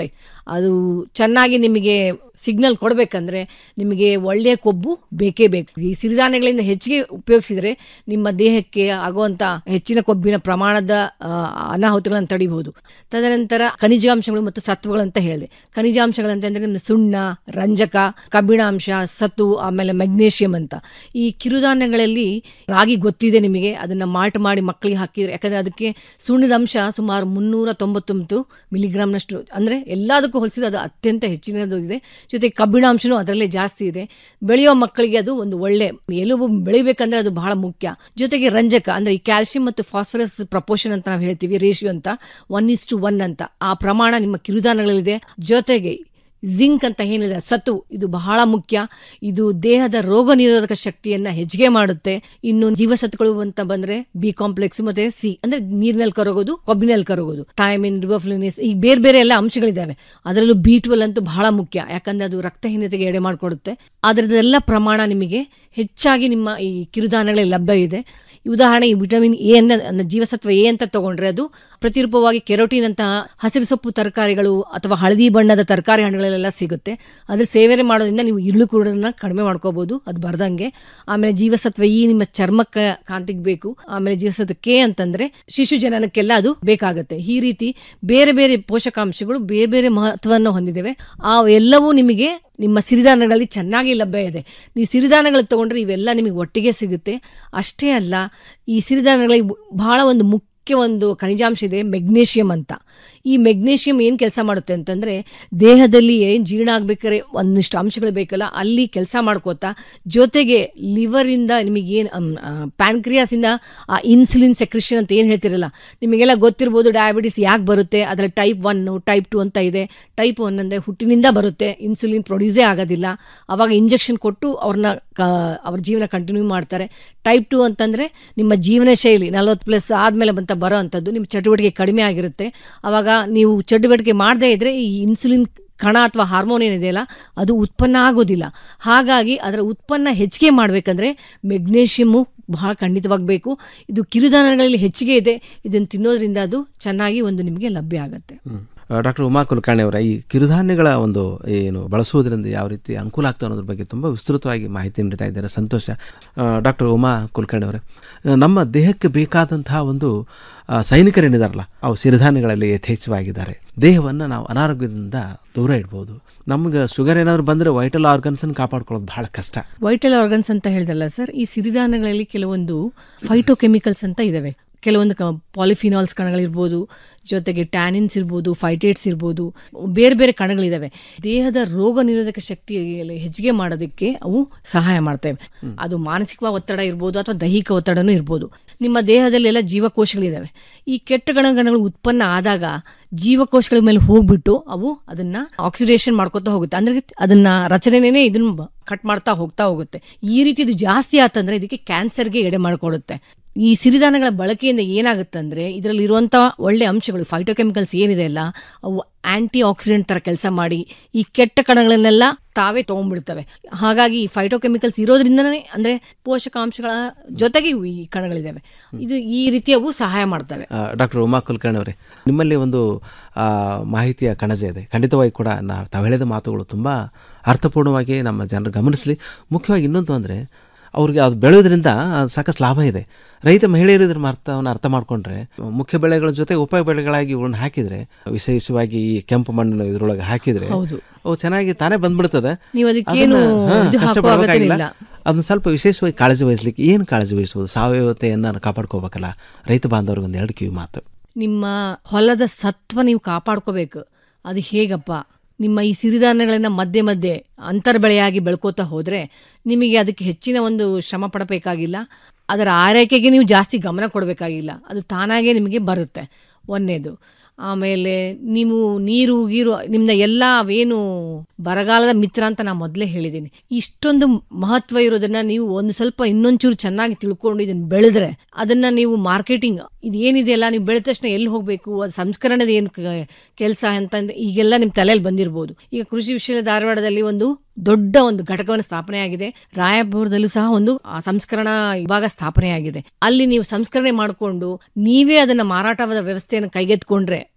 ಅದು ಚೆನ್ನಾಗಿ ನಿಮಗೆ ಸಿಗ್ನಲ್ ಕೊಡಬೇಕಂದ್ರೆ ನಿಮಗೆ ಒಳ್ಳೆಯ ಕೊಬ್ಬು ಬೇಕೇ ಬೇಕು ಈ ಸಿರಿಧಾನ್ಯಗಳಿಂದ ಹೆಚ್ಚಿಗೆ ಉಪಯೋಗಿಸಿದ್ರೆ ನಿಮ್ಮ ದೇಹಕ್ಕೆ ಆಗುವಂತ ಹೆಚ್ಚಿನ ಕೊಬ್ಬಿನ ಪ್ರಮಾಣದ ಆ, ಅನಾಹುತಗಳನ್ನು ತಡಿಬಹುದು ತದನಂತರ ಖನಿಜಾಂಶಗಳು ಮತ್ತು ಸತ್ವಗಳು ಅಂತ ಹೇಳಿದೆ ಖನಿಜಾಂಶಗಳಂತಂದ್ರೆ ನಿಮ್ಗೆ ಸುಣ್ಣ ರಂಜಕ ಕಬ್ಬಿಣಾಂಶ ಸತ್ತು ಆಮೇಲೆ ಮೆಗ್ನೇಷಿಯಂ ಅಂತ ಈ ಕಿರುಧಾನ್ಯಗಳಲ್ಲಿ ರಾಗಿ ಗೊತ್ತಿದೆ ನಿಮಗೆ ಅದನ್ನ ಮಾಲ್ಟ್ ಮಾಡಿ ಮಕ್ಕಳಿಗೆ ಹಾಕಿದ್ರೆ ಯಾಕಂದ್ರೆ ಅದಕ್ಕೆ ಸುಣ್ಣದ ಅಂಶ ಸುಮಾರು ಮುನ್ನೂರ ತೊಂಬತ್ತೊಂಬತ್ತು ಮಿಲಿಗ್ರಾಮ್ನಷ್ಟು ಅಂದ್ರೆ ಎಲ್ಲದಕ್ಕೂ ಹೋಲಿಸಿದ್ರೆ ಅದು ಅತ್ಯಂತ ಹೆಚ್ಚಿನದು ಇದೆ ಜೊತೆಗೆ ಕಬ್ಬಿಣಾಂಶನೂ ಅದರಲ್ಲೇ ಜಾಸ್ತಿ ಇದೆ ಬೆಳೆಯೋ ಮಕ್ಕಳಿಗೆ ಅದು ಒಂದು ಒಳ್ಳೆ ಎಲುಬು ಬೆಳಿಬೇಕಂದ್ರೆ ಅದು ಬಹಳ ಮುಖ್ಯ ಜೊತೆಗೆ ರಂಜಕ ಅಂದ್ರೆ ಈ ಕ್ಯಾಲ್ಸಿಯಂ ಮತ್ತು ಫಾಸ್ಫರಸ್ ಪ್ರಪೋರ್ಷನ್ ಅಂತ ನಾವು ಹೇಳ್ತೀವಿ ರೇಷಿಯೋ ಅಂತ ಒನ್ ಇಸ್ ಟು ಒನ್ ಅಂತ ಆ ಪ್ರಮಾಣ ನಿಮ್ಮ ಕಿರುಧಾನ್ಯಗಳಲ್ಲಿದೆ ಜೊತೆಗೆ ಜಿಂಕ್ ಅಂತ ಏನಿದೆ ಸತ್ತು ಇದು ಬಹಳ ಮುಖ್ಯ ಇದು ದೇಹದ ರೋಗ ನಿರೋಧಕ ಶಕ್ತಿಯನ್ನ ಹೆಚ್ಚಿಗೆ ಮಾಡುತ್ತೆ ಇನ್ನು ಜೀವಸತ್ವಗಳು ಅಂತ ಬಂದ್ರೆ ಬಿ ಕಾಂಪ್ಲೆಕ್ಸ್ ಮತ್ತೆ ಸಿ ಅಂದ್ರೆ ನೀರಿನಲ್ಲಿ ಕರಗೋದು ಕೊಬ್ಬಿನಲ್ಲಿ ಕರಗೋದು ಥೈಮಿನ್ ರಿಬೋಫ್ಲಿನಿಸ್ ಈ ಬೇರೆ ಬೇರೆ ಎಲ್ಲ ಅಂಶಗಳಿದಾವೆ ಅದರಲ್ಲೂ ಬಿ ಟ್ವೆಲ್ ಅಂತೂ ಬಹಳ ಮುಖ್ಯ ಯಾಕಂದ್ರೆ ಅದು ರಕ್ತಹೀನತೆಗೆ ಎಡೆ ಮಾಡಿಕೊಡುತ್ತೆ ಅದರದೆಲ್ಲ ಪ್ರಮಾಣ ನಿಮಗೆ ಹೆಚ್ಚಾಗಿ ನಿಮ್ಮ ಈ ಕಿರುಧಾನ್ಯಗಳಲ್ಲಿ ಲಭ್ಯ ಇದೆ ಈ ಉದಾಹರಣೆ ಈ ವಿಟಮಿನ್ ಎ ಅನ್ನ ಅಂದ್ರೆ ಜೀವಸತ್ವ ಎ ಅಂತ ತಗೊಂಡ್ರೆ ಅದು ಪ್ರತಿರೂಪವಾಗಿ ಕೆರೋಟಿನ್ ಅಂತಹ ಹಸಿರು ಸೊಪ್ಪು ತರಕಾರಿಗಳು ಅಥವಾ ಹಳದಿ ಬಣ್ಣದ ತರಕಾರಿ ಹಣ್ಣುಗಳಲ್ಲೆಲ್ಲ ಸಿಗುತ್ತೆ ಅದ್ರ ಸೇವನೆ ಮಾಡೋದ್ರಿಂದ ನೀವು ಇರುಳು ಕೂಡನ್ನ ಕಡಿಮೆ ಮಾಡ್ಕೋಬಹುದು ಅದು ಬರ್ದಂಗೆ ಆಮೇಲೆ ಜೀವಸತ್ವ ಇ ನಿಮ್ಮ ಚರ್ಮಕ್ಕೆ ಕಾಂತಿಗೆ ಬೇಕು ಆಮೇಲೆ ಜೀವಸತ್ವ ಕೆ ಅಂತಂದ್ರೆ ಶಿಶು ಜನನಕ್ಕೆಲ್ಲ ಅದು ಬೇಕಾಗುತ್ತೆ ಈ ರೀತಿ ಬೇರೆ ಬೇರೆ ಪೋಷಕಾಂಶಗಳು ಬೇರೆ ಬೇರೆ ಮಹತ್ವವನ್ನು ಹೊಂದಿದ್ದೇವೆ ಆ ಎಲ್ಲವೂ ನಿಮಗೆ ನಿಮ್ಮ ಸಿರಿಧಾನ್ಯಗಳಲ್ಲಿ ಚೆನ್ನಾಗಿ ಲಭ್ಯ ಇದೆ ನೀವು ಸಿರಿಧಾನ್ಯಗಳು ತಗೊಂಡ್ರೆ ಇವೆಲ್ಲ ನಿಮಗೆ ಒಟ್ಟಿಗೆ ಸಿಗುತ್ತೆ ಅಷ್ಟೇ ಅಲ್ಲ ಈ ಸಿರಿಧಾನ್ಯಗಳಲ್ಲಿ ಬಹಳ ಒಂದು ಮುಖ್ಯ ಒಂದು ಖನಿಜಾಂಶ ಇದೆ ಮೆಗ್ನೇಷಿಯಂ ಅಂತ ಈ ಮೆಗ್ನೇಷಿಯಂ ಏನು ಕೆಲಸ ಮಾಡುತ್ತೆ ಅಂತಂದ್ರೆ ದೇಹದಲ್ಲಿ ಏನು ಜೀರ್ಣ ಆಗ್ಬೇಕಾದ್ರೆ ಒಂದಿಷ್ಟು ಅಂಶಗಳು ಬೇಕಲ್ಲ ಅಲ್ಲಿ ಕೆಲಸ ಮಾಡ್ಕೋತಾ ಜೊತೆಗೆ ಲಿವರ್ ಇಂದ ನಿಮಗೇನು ಪ್ಯಾನ್ಕ್ರಿಯಾಸ್ ಇಂದ ಆ ಇನ್ಸುಲಿನ್ ಸೆಕ್ರಿಷನ್ ಅಂತ ಏನು ಹೇಳ್ತಿರಲ್ಲ ನಿಮಗೆಲ್ಲ ಗೊತ್ತಿರ್ಬೋದು ಡಯಾಬಿಟಿಸ್ ಯಾಕೆ ಬರುತ್ತೆ ಅದರಲ್ಲಿ ಟೈಪ್ ಒನ್ ಟೈಪ್ ಟು ಅಂತ ಇದೆ ಟೈಪ್ ಒನ್ ಅಂದರೆ ಹುಟ್ಟಿನಿಂದ ಬರುತ್ತೆ ಇನ್ಸುಲಿನ್ ಪ್ರೊಡ್ಯೂಸೇ ಆಗೋದಿಲ್ಲ ಅವಾಗ ಇಂಜೆಕ್ಷನ್ ಕೊಟ್ಟು ಅವ್ರನ್ನ ಅವ್ರ ಜೀವನ ಕಂಟಿನ್ಯೂ ಮಾಡ್ತಾರೆ ಟೈಪ್ ಟು ಅಂತಂದರೆ ನಿಮ್ಮ ಜೀವನ ಶೈಲಿ ನಲ್ವತ್ತು ಪ್ಲಸ್ ಆದಮೇಲೆ ಬಂತ ಬರೋ ಅಂಥದ್ದು ನಿಮ್ಮ ಚಟುವಟಿಕೆ ಕಡಿಮೆ ಆಗಿರುತ್ತೆ ಅವಾಗ ನೀವು ಚಟುವಟಿಕೆ ಮಾಡದೇ ಇದ್ದರೆ ಈ ಇನ್ಸುಲಿನ್ ಕಣ ಅಥವಾ ಹಾರ್ಮೋನ್ ಏನಿದೆಯಲ್ಲ ಅದು ಉತ್ಪನ್ನ ಆಗೋದಿಲ್ಲ ಹಾಗಾಗಿ ಅದರ ಉತ್ಪನ್ನ ಹೆಚ್ಚಿಗೆ ಮಾಡಬೇಕಂದ್ರೆ ಮೆಗ್ನೇಷಿಯಮ್ಮು ಬಹಳ ಖಂಡಿತವಾಗಿ ಬೇಕು ಇದು ಕಿರುಧಾನ್ಯಗಳಲ್ಲಿ ಹೆಚ್ಚಿಗೆ ಇದೆ ಇದನ್ನು ತಿನ್ನೋದ್ರಿಂದ ಅದು ಚೆನ್ನಾಗಿ ಒಂದು ನಿಮಗೆ ಲಭ್ಯ ಆಗುತ್ತೆ ಡಾಕ್ಟರ್ ಉಮಾ ಕುಲಕರ್ಣಿ ಅವರ ಈ ಕಿರುಧಾನ್ಯಗಳ ಒಂದು ಏನು ಬಳಸುವುದರಿಂದ ಯಾವ ರೀತಿ ಅನುಕೂಲ ಆಗ್ತದೆ ಅನ್ನೋದ್ರ ಬಗ್ಗೆ ತುಂಬ ವಿಸ್ತೃತವಾಗಿ ಮಾಹಿತಿ ನೀಡ್ತಾ ಇದ್ದಾರೆ ಸಂತೋಷ ಡಾಕ್ಟರ್ ಉಮಾ ಕುಲಕರ್ಣಿ ಅವರೇ ನಮ್ಮ ದೇಹಕ್ಕೆ ಬೇಕಾದಂತಹ ಒಂದು ಆ, ಸೈನಿಕರೇನಿದಾರಲ್ಲ ಅವು ಸಿರಿಧಾನ್ಯಗಳಲ್ಲಿ ಯಥೇಚ್ಛವಾಗಿದ್ದಾರೆ ದೇಹವನ್ನು ನಾವು ಅನಾರೋಗ್ಯದಿಂದ ದೂರ ಇಡ್ಬೋದು ನಮ್ಗೆ ಶುಗರ್ ಏನಾದ್ರು ಬಂದರೆ ವೈಟಲ್ ಆರ್ಗನ್ಸನ್ನು ಕಾಪಾಡ್ಕೊಳ್ಳೋದು ಬಹಳ ಕಷ್ಟ ವೈಟಲ್ ಆರ್ಗನ್ಸ್ ಅಂತ ಹೇಳಿದಲ್ಲ ಸರ್ ಈ ಸಿರಿಧಾನ್ಯಗಳಲ್ಲಿ ಕೆಲವೊಂದು ಫೈಟೋಕೆಮಿಕಲ್ಸ್ ಅಂತ ಇದಾವೆ ಕೆಲವೊಂದು ಪಾಲಿಫಿನಾಲ್ಸ್ ಕಣಗಳಿರ್ಬೋದು ಜೊತೆಗೆ ಟ್ಯಾನಿನ್ಸ್ ಇರ್ಬೋದು ಫೈಟೇಟ್ಸ್ ಇರ್ಬೋದು ಬೇರೆ ಬೇರೆ ಕಣಗಳಿದಾವೆ ದೇಹದ ರೋಗ ನಿರೋಧಕ ಶಕ್ತಿ ಹೆಚ್ಚಿಗೆ ಮಾಡೋದಕ್ಕೆ ಅವು ಸಹಾಯ ಮಾಡ್ತವೆ ಅದು ಮಾನಸಿಕ ಒತ್ತಡ ಇರ್ಬೋದು ಅಥವಾ ದೈಹಿಕ ಒತ್ತಡನೂ ಇರ್ಬೋದು ನಿಮ್ಮ ದೇಹದಲ್ಲೆಲ್ಲ ಜೀವಕೋಶಗಳಿದಾವೆ ಈ ಕೆಟ್ಟ ಗಣಗಣಗಳು ಉತ್ಪನ್ನ ಆದಾಗ ಜೀವಕೋಶಗಳ ಮೇಲೆ ಹೋಗ್ಬಿಟ್ಟು ಅವು ಅದನ್ನ ಆಕ್ಸಿಡೇಷನ್ ಮಾಡ್ಕೊತಾ ಹೋಗುತ್ತೆ ಅಂದ್ರೆ ಅದನ್ನ ರಚನೆನೇ ಇದನ್ನ ಕಟ್ ಮಾಡ್ತಾ ಹೋಗ್ತಾ ಹೋಗುತ್ತೆ ಈ ರೀತಿ ಇದು ಜಾಸ್ತಿ ಆತಂದ್ರೆ ಇದಕ್ಕೆ ಕ್ಯಾನ್ಸರ್ಗೆ ಎಡೆ ಮಾಡಿಕೊಡುತ್ತೆ ಈ ಸಿರಿಧಾನ್ಯಗಳ ಬಳಕೆಯಿಂದ ಏನಾಗುತ್ತಂದ್ರೆ ಇದರಲ್ಲಿ ಇರುವಂತ ಒಳ್ಳೆ ಅಂಶಗಳು ಫೈಟೋಕೆಮಿಕಲ್ಸ್ ಏನಿದೆ ಅಲ್ಲ ಅವು ಆಂಟಿ ಆಕ್ಸಿಡೆಂಟ್ ತರ ಕೆಲಸ ಮಾಡಿ ಈ ಕೆಟ್ಟ ಕಣಗಳನ್ನೆಲ್ಲ ತಾವೇ ತಗೊಂಡ್ಬಿಡ್ತವೆ ಹಾಗಾಗಿ ಈ ಫೈಟೋಕೆಮಿಕಲ್ಸ್ ಇರೋದ್ರಿಂದನೇ ಅಂದ್ರೆ ಪೋಷಕಾಂಶಗಳ ಜೊತೆಗೆ ಇವು ಈ ಕಣಗಳಿದಾವೆ ಇದು ಈ ರೀತಿ ಅವು ಸಹಾಯ ಮಾಡ್ತವೆ ಡಾಕ್ಟರ್ ಉಮಾ ಕುಲಕರ್ಣಿ ಅವರೇ ನಿಮ್ಮಲ್ಲಿ ಒಂದು ಆ, ಮಾಹಿತಿಯ ಕಣಜ ಇದೆ ಖಂಡಿತವಾಗಿ ಕೂಡ ನಾ ತಾವು ಹೇಳಿದ ಮಾತುಗಳು ತುಂಬ ಅರ್ಥಪೂರ್ಣವಾಗಿ ನಮ್ಮ ಜನರು ಗಮನಿಸಲಿ ಮುಖ್ಯವಾಗಿ ಇನ್ನೊಂದು ಅಂದರೆ ಅವ್ರಿಗೆ ಅದು ಬೆಳೆಯೋದ್ರಿಂದ ಸಾಕಷ್ಟು ಲಾಭ ಇದೆ ರೈತ ಮಹಿಳೆಯರು ಇದ್ರ ಅರ್ಥವನ್ನು ಅರ್ಥ ಮಾಡ್ಕೊಂಡ್ರೆ ಮುಖ್ಯ ಬೆಳೆಗಳ ಜೊತೆ ಉಪ ಬೆಳೆಗಳಾಗಿ ಇವುಗಳನ್ನ ಹಾಕಿದ್ರೆ ವಿಶೇಷವಾಗಿ ಈ ಕೆಂಪು ಮಣ್ಣು ಇದ್ರೊಳಗೆ ಹಾಕಿದ್ರೆ ಹೌದು. ಅವು ಚೆನ್ನಾಗಿ ತಾನೇ ಬಂದ್ಬಿಡ್ತದೆ ನೀವು ಅದಕ್ಕೇನು ಅದನ್ನ, ಹಾ, ಇದು ಹಾಕೋ ಕಷ್ಟಪಡ್ಬೇಕಾಗಿಲ್ಲ. ಅಗತ್ಯವಿಲ್ಲ. ಅದನ್ನ ಸ್ವಲ್ಪ ವಿಶೇಷವಾಗಿ ಕಾಳಜಿ ವಹಿಸ್ಲಿಕ್ಕೆ ಏನು ಕಾಳಜಿ ವಹಿಸುವುದು ಸಾವಯವತೆಯನ್ನು ಕಾಪಾಡ್ಕೋಬೇಕಲ್ಲ ರೈತ ಬಾಂಧವ್ರಿಗೆ ಒಂದು ಎರಡು ಕಿವಿ ಮಾತು ನಿಮ್ಮ ಹೊಲದ ಸತ್ವ ನೀವು ಕಾಪಾಡ್ಕೋಬೇಕು ಅದು ಹೇಗಪ್ಪ ನಿಮ್ಮ ಈ ಸಿರಿಧಾನ್ಯಗಳನ್ನ ಮಧ್ಯೆ ಮಧ್ಯೆ ಅಂತರ್ ಬೆಳೆಯಾಗಿ ಬೆಳ್ಕೋತಾ ಹೋದ್ರೆ ನಿಮಗೆ ಅದಕ್ಕೆ ಹೆಚ್ಚಿನ ಒಂದು ಶ್ರಮ ಪಡಬೇಕಾಗಿಲ್ಲ ಅದರ ಆರೈಕೆಗೆ ನೀವು ಜಾಸ್ತಿ ಗಮನ ಕೊಡಬೇಕಾಗಿಲ್ಲ ಅದು ತಾನಾಗೇ ನಿಮಗೆ ಬರುತ್ತೆ ಒಂದನೇದು ಆಮೇಲೆ ನೀವು ನೀರು ಗೀರು ನಿಮ್ನ ಎಲ್ಲ ಅವೇನು ಬರಗಾಲದ ಮಿತ್ರ ಅಂತ ನಾನು ಮೊದಲೇ ಹೇಳಿದ್ದೀನಿ ಇಷ್ಟೊಂದು ಮಹತ್ವ ಇರೋದನ್ನ ನೀವು ಒಂದು ಸ್ವಲ್ಪ ಇನ್ನೊಂಚೂರು ಚೆನ್ನಾಗಿ ತಿಳ್ಕೊಂಡು ಇದನ್ನ ಬೆಳೆದ್ರೆ ಅದನ್ನ ನೀವು ಮಾರ್ಕೆಟಿಂಗ್ ಇದು ಏನಿದೆಯಲ್ಲ ನೀವು ಬೆಳೆದ ತಕ್ಷಣ ಎಲ್ಲಿ ಹೋಗಬೇಕು ಅದು ಸಂಸ್ಕರಣದ ಏನು ಕೆಲಸ ಅಂತಂದ್ರೆ ಈಗೆಲ್ಲ ನಿಮ್ಮ ತಲೆಯಲ್ಲಿ ಬಂದಿರ್ಬೋದು ಈಗ ಕೃಷಿ ವಿಶ್ವ ಧಾರವಾಡದಲ್ಲಿ ಒಂದು ದೊಡ್ಡ ಒಂದು ಘಟಕವನ್ನು ಸ್ಥಾಪನೆ ಆಗಿದೆ ರಾಯಪುರದಲ್ಲೂ ಸಹ ಒಂದು ಆ ಸಂಸ್ಕರಣಾ ವಿಭಾಗ ಸ್ಥಾಪನೆ ಆಗಿದೆ ಅಲ್ಲಿ ನೀವು ಸಂಸ್ಕರಣೆ ಮಾಡಿಕೊಂಡು ನೀವೇ ಅದನ್ನ ಮಾರಾಟವಾದ ವ್ಯವಸ್ಥೆಯನ್ನು ಕೈಗೆತ್ಕೊಂಡ್ರೆ